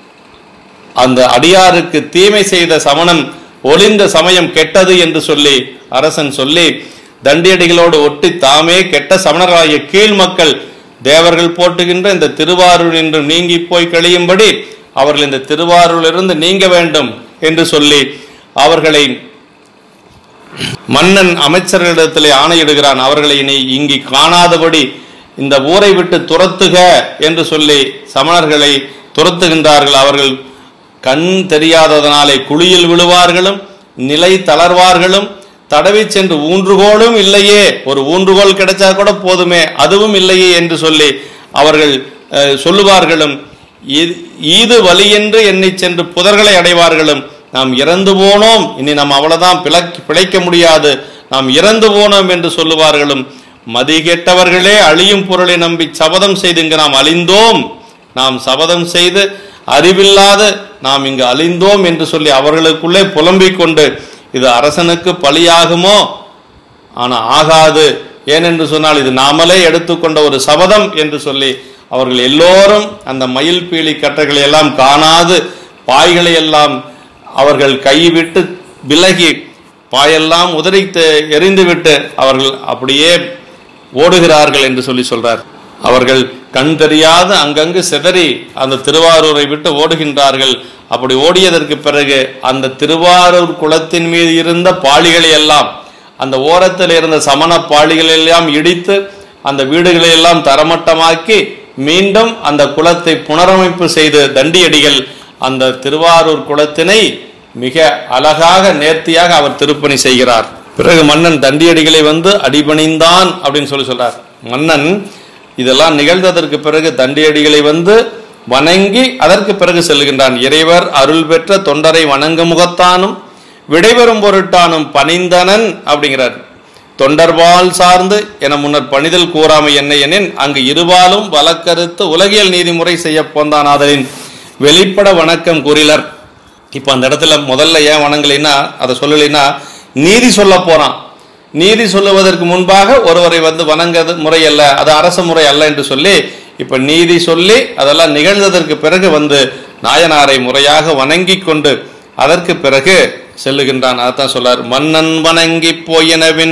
A: அந்த அடியாருக்கு தீமை செய்த சமணன் ஒளிந்த சமயம் கெட்டது என்று சொல்லி அரசன் சொல்லி தண்டியடிகளோடு ஒட்டி தாமே கெட்ட சமணராகிய கீழ் மக்கள் தேவர்கள் போட்டுகின்ற இந்த திருவாரூர் என்று நீங்கி போய் கழியும்படி அவர்கள் இந்த திருவாரூரிலிருந்து நீங்க வேண்டும் என்று சொல்லி அவர்களை மன்னன் அமைச்சர்களிடத்திலே ஆணையிடுகிறான் அவர்களை இனி இங்கு காணாதபடி இந்த ஊரை விட்டு துரத்துக என்று சொல்லி சமணர்களை துரத்துகின்றார்கள் அவர்கள் கண் தெரியாததனாலே குழியில் விழுவார்களும் நிலை தளர்வார்களும் தடவி சென்று ஊன்றுகோலும் இல்லையே ஒரு ஊன்றுகோல் கிடைச்சா கூட போதுமே அதுவும் இல்லையே என்று சொல்லி அவர்கள் அஹ், சொல்லுவார்களும் "ஈ- ஈது வழி என்று எண்ணி சென்று புதர்களை அடைவார்களும் நாம் இறந்து போனோம் இனி நாம் அவ்வளவுதான் பிழைக்க பிழைக்க முடியாது நாம் இறந்து போனோம் என்று சொல்லுவார்களும் மதி கெட்டவர்களே அழியும் பொருளை நம்பி சபதம் செய்து இங்கு நாம் அழிந்தோம் நாம் சபதம் செய்து அறிவில்லாத நாம் இங்கு அழிந்தோம் என்று சொல்லி அவர்களுக்குள்ளே புலம்பிக் கொண்டு இது அரசனுக்கு பலியாகுமோ ஆனா ஆகாது ஏனென்று சொன்னால் இது நாமளே எடுத்துக்கொண்ட ஒரு சபதம் என்று சொல்லி அவர்கள் எல்லோரும் அந்த மயில் பீலி கட்டைகளை எல்லாம் காணாது பாய்களை எல்லாம் அவர்கள் கைவிட்டு விலகி பாயெல்லாம் உதறி தெ- எறிந்துவிட்டு அவர்கள் அப்படியே ஓடுகிறார்கள் என்று சொல்லி சொல்றார் அவர்கள் கண் தெரியாத அங்கங்கு சிதறி அந்த திருவாரூரை விட்டு ஓடுகின்றார்கள் அப்படி ஓடியதற்கு பிறகு அந்த திருவாரூர் குளத்தின் மீது இருந்த பாளிகளை எல்லாம் அந்த ஓரத்தில் இருந்த சமண பாளிகளை எல்லாம் இடித்து அந்த வீடுகளை எல்லாம் தரமட்டமாக்கி மீண்டும் அந்த குளத்தை புனரமைப்பு செய்து தண்டியடிகள் அந்த திருவாரூர் குளத்தினை மிக அழகாக நேர்த்தியாக அவர் திருப்பணி செய்கிறார் பிறகு மன்னன் தண்டியடிகளை வந்து அடிபணிந்தான் அப்படின்னு சொல்லி சொல்றார் மன்னன் இதெல்லாம் நிகழ்ந்ததற்கு பிறகு தண்டியடிகளை வந்து வணங்கி அதற்கு பிறகு செல்கின்றான் இறைவர் அருள் பெற்ற தொண்டரை வணங்க முகத்தானும் விடைபெறும் பொருட்டானும் பணிந்தனன் அப்படிங்கிறார் தொண்டர்பால் சார்ந்து என முன்னர் பணிதல் கூறாமை என்ன எனின் அங்கு இருபாலும் வழக்கறுத்து உலகியல் நீதிமுறை செய்ய போந்தானாதலின் வெளிப்பட வணக்கம் கூறிலர் இப்போ அந்த இடத்துல முதல்ல ஏன் வணங்கலைன்னா அதை சொல்லலைன்னா நீதி சொல்ல போறான் நீதி சொல்லுவதற்கு முன்பாக ஒருவரை வந்து வணங்கது முறை அல்ல அது அரச முறை அல்ல என்று சொல்லி இப்ப நீதி சொல்லி அதெல்லாம் நிகழ்ந்ததற்கு பிறகு வந்து நாயனாரை முறையாக வணங்கி கொண்டு அதற்கு பிறகு செல்லுகின்றான் அதான் சொல்றார் மன்னன் வணங்கி போயினவின்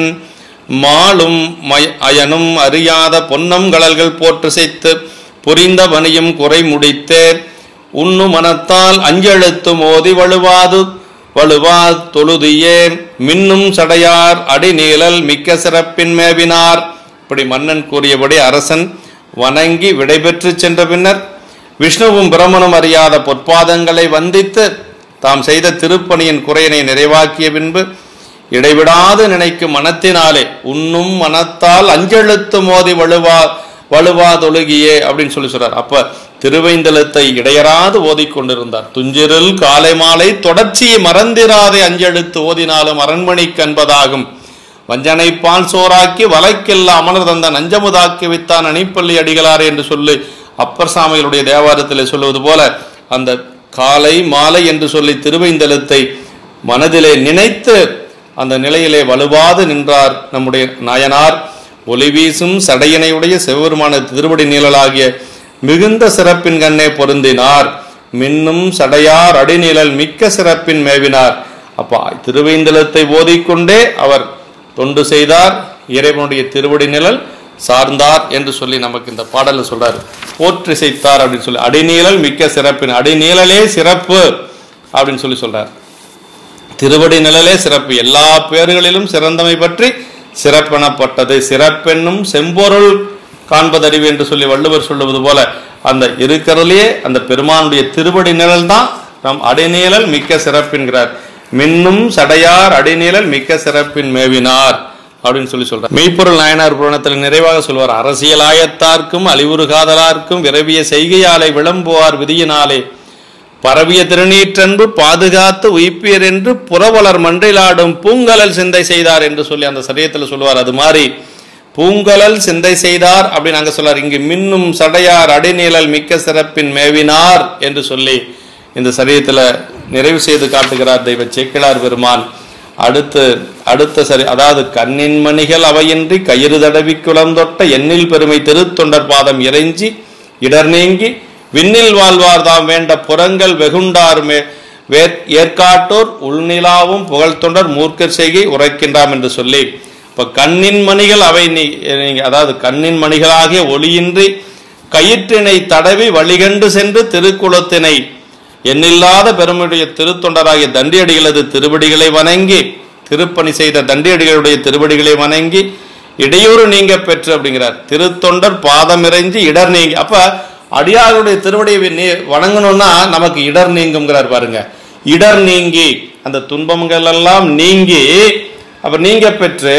A: மாளும் மய- அயனும் அறியாத பொன்னம் கழல்கள் போற்றுசைத்து புரிந்த பணியும் குறை முடித்தே உண்ணு மனத்தால் அஞ்செழுத்து மோதி வழுவாது வழுவா தொழுதியே மின்னும் சடையார் அடிநீழல் மிக்க சிறப்பின் மேவினார் இப்படி மன்னன் கூறியபடி அரசன் வணங்கி விடைபெற்று சென்ற பின்னர் விஷ்ணுவும் பிரமனும் அறியாத பொற்பாதங்களை வந்தித்து தாம் செய்த திருப்பணியின் குறையினை நிறைவாக்கிய பின்பு இடைவிடாது நினைக்கும் மனத்தினாலே உண்ணும் மனத்தால் அஞ்செழுத்து மோதி வலுவா வலுவா தொழுகியே அப்படின்னு சொல்லி சொல்றார் அப்ப திருவைந்தலத்தை இடையராது ஓதிக்கொண்டிருந்தார் துஞ்சிரில் காலை மாலை தொடர்ச்சியை மறந்திராதே அஞ்செழுத்து ஓதினாலும் அரண்மனைக்கு அன்பதாகும் வஞ்சனை பால் சோறாக்கி வலைக்கெல்லாம் அமனர் தந்த நஞ்சமுதாக்கி வைத்தான் அணிப்பள்ளி அடிகளார் என்று சொல்லி அப்பர் சாமிகளுடைய தேவாரத்தில் சொல்லுவது போல அந்த காலை மாலை என்று சொல்லி திருவைந்தலத்தை மனதிலே நினைத்து அந்த நிலையிலே வலுவாது நின்றார் நம்முடைய நாயனார் ஒளி வீசும் சடையினையுடைய சிவபெருமான திருவடி நீழலாகிய மிகுந்த சிறப்பின் கண்ணே பொருந்தினார் மின்னும் சடையார் அடிநிழல் மிக்க சிறப்பின் மேவினார் அப்பா திருவைந்தலத்தை ஓதிக்கொண்டே அவர் தொண்டு செய்தார் இறைவனுடைய திருவடி நிழல் சார்ந்தார் என்று சொல்லி நமக்கு இந்த பாடல்ல சொல்றாரு போற்றிசைத்தார் அப்படின்னு சொல்லி அடிநீழல் மிக்க சிறப்பின் அடிநீழலே சிறப்பு அப்படின்னு சொல்லி சொல்றார் திருவடி நிழலே சிறப்பு எல்லா பேர்களிலும் சிறந்தமை பற்றி சிறப்பெனப்பட்டது சிறப்பென்னும் செம்பொருள் காண்பதறிவு என்று சொல்லி வள்ளுவர் சொல்லுவது போல அந்த இருக்கிறதுலயே அந்த பெருமானுடைய திருவடி நிழல் தான் நம் அடிநீழல் மிக்க சிறப்பின்கிறார் மின்னும் சடையார் அடிநீழல் மிக்க சிறப்பின் மேவினார் அப்படின்னு சொல்லி சொல்றார் மெய்ப்பொருள் நாயனார் புராணத்தில் நிறைவாக சொல்வார் அரசியலாயத்தார்க்கும் அழிவுறுகாதலார்க்கும் விரவிய செய்கையாலை விளம்புவார் விதியினாலே பரவிய திருநீற்றன்பு பாதுகாத்து உயிப்பியர் என்று புறவலர் மன்றிலாடும் பூங்கலல் சிந்தை செய்தார் என்று சொல்லி அந்த சரியத்தில் சொல்லுவார் அது மாதிரி பூங்கலல் சிந்தை செய்தார் அப்படின்னு அங்க சொல்லார் இங்கு மின்னும் சடையார் அடிநீழல் மிக்க சிறப்பின் மேவினார் என்று சொல்லி இந்த சரியத்துல நிறைவு செய்து காட்டுகிறார் தெய்வ சேக்கிழார் பெருமான் அடுத்து அடுத்த சரி அதாவது கண்ணின் மணிகள் அவையின்றி கயிறு தடவி குளம் தொட்ட எண்ணில் பெருமை திருத்தொண்டர் பாதம் இறைஞ்சி இடர் நீங்கி விண்ணில் வாழ்வார் தாம் வேண்ட புறங்கள் வெகுண்டார் மே வேற்- ஏற்காட்டோர் உள்நிலாவும் புகழ் தொண்டர் மூர்க்கர் செய்கை உரைக்கின்றாம் என்று சொல்லி இப்ப கண்ணின் மணிகள் அவை நீ- நீங்க அதாவது கண்ணின் மணிகளாகிய ஒளியின்றி கயிற்றினை தடவி வழிகண்டு சென்று திருக்குளத்தினை எண்ணில்லாத பெருமையுடைய திருத்தொண்டராகிய தண்டியடிகளது திருவடிகளை வணங்கி திருப்பணி செய்த தண்டியடிகளுடைய திருவடிகளை வணங்கி இடையூறு நீங்க பெற்று அப்படிங்கிறார் திருத்தொண்டர் பாதம் இறைஞ்சி இடர் நீங்கி அப்ப அடியாருடைய திருவடியை நீ- வணங்கணும்னா நமக்கு இடர் நீங்குங்கிறார் பாருங்க இடர் நீங்கி அந்த துன்பங்கள் எல்லாம் நீங்கி அப்ப நீங்க பெற்று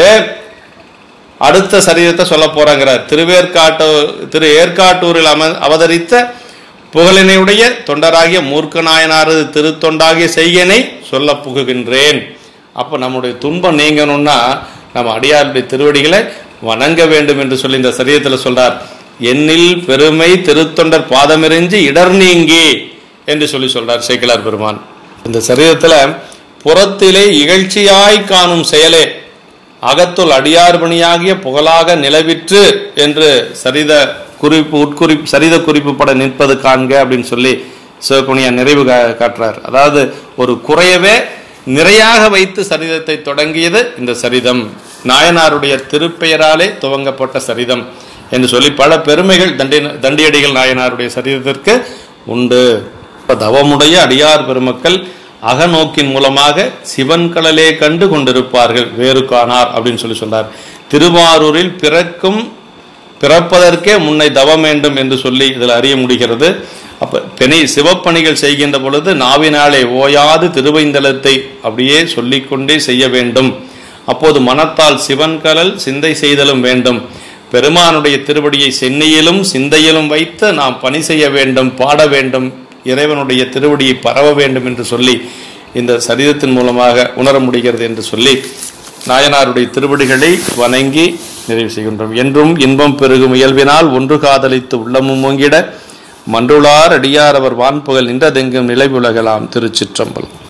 A: அடுத்த சரீரத்தை சொல்ல போறாங்கிறார் திருவேற்காட்டு திரு ஏற்காட்டூரில் அம அவதரித்த புகழினையுடைய தொண்டராகிய மூர்க்கநாயனாரது திருத்தொண்டாகிய செய்யனை சொல்ல புகுகின்றேன் அப்போ நம்முடைய துன்பம் நீங்கணும்னா நம்ம அடியாருடைய திருவடிகளை வணங்க வேண்டும் என்று சொல்லி இந்த சரீரத்தில் சொல்றார் எண்ணில் பெருமை திருத்தொண்டர் பாதமிறிஞ்சி இடர் நீங்கி என்று சொல்லி சொல்றார் சேக்கிலார் பெருமான் இந்த சரீரத்துல புறத்திலே இகழ்ச்சியாய் காணும் செயலே அகத்துள் அடியார்பணியாகிய புகழாக நிலவிற்று என்று சரித குறிப்பு உட்குறிப்பு சரித குறிப்பு பட நிற்பது காண்க அப்படின்னு சொல்லி சிவகுணியா நிறைவு கா- காட்டுறார் அதாவது ஒரு குறையவே நிறையாக வைத்து சரிதத்தை தொடங்கியது இந்த சரிதம் நாயனாருடைய திருப்பெயராலே துவங்கப்பட்ட சரிதம் என்று சொல்லி பல பெருமைகள் தண்டி தண்டியடிகள் நாயனாருடைய சரிதத்திற்கு உண்டு இப்ப தவமுடைய அடியார் பெருமக்கள் அகநோக்கின் மூலமாக சிவன் கடலே கண்டு கொண்டிருப்பார்கள் வேறு காணார் அப்படின்னு சொல்லி சொன்னார் திருவாரூரில் பிறக்கும் பிறப்பதற்கே முன்னை தவம் வேண்டும் என்று சொல்லி இதில் அறிய முடிகிறது அப்ப பெணை சிவப்பணிகள் செய்கின்ற பொழுது நாவினாலே ஓயாது திருவைந்தலத்தை அப்படியே சொல்லிக்கொண்டே செய்ய வேண்டும் அப்போது மனத்தால் சிவன்கலல் சிந்தை செய்தலும் வேண்டும் பெருமானுடைய திருவடியை சென்னையிலும் சிந்தையிலும் வைத்து நாம் பணி செய்ய வேண்டும் பாட வேண்டும் இறைவனுடைய திருவடியை பரவ வேண்டும் என்று சொல்லி இந்த சரிதத்தின் மூலமாக உணர முடிகிறது என்று சொல்லி நாயனாருடைய திருவடிகளை வணங்கி நிறைவு செய்கின்றோம் என்றும் இன்பம் பெருகும் இயல்பினால் ஒன்று காதலித்து உள்ளமும் ஓங்கிட மன்றுளார் அடியார் அவர் வான்புகழ் நின்றதெங்கும் நிலை உலகலாம் திருச்சிற்றம்பலம்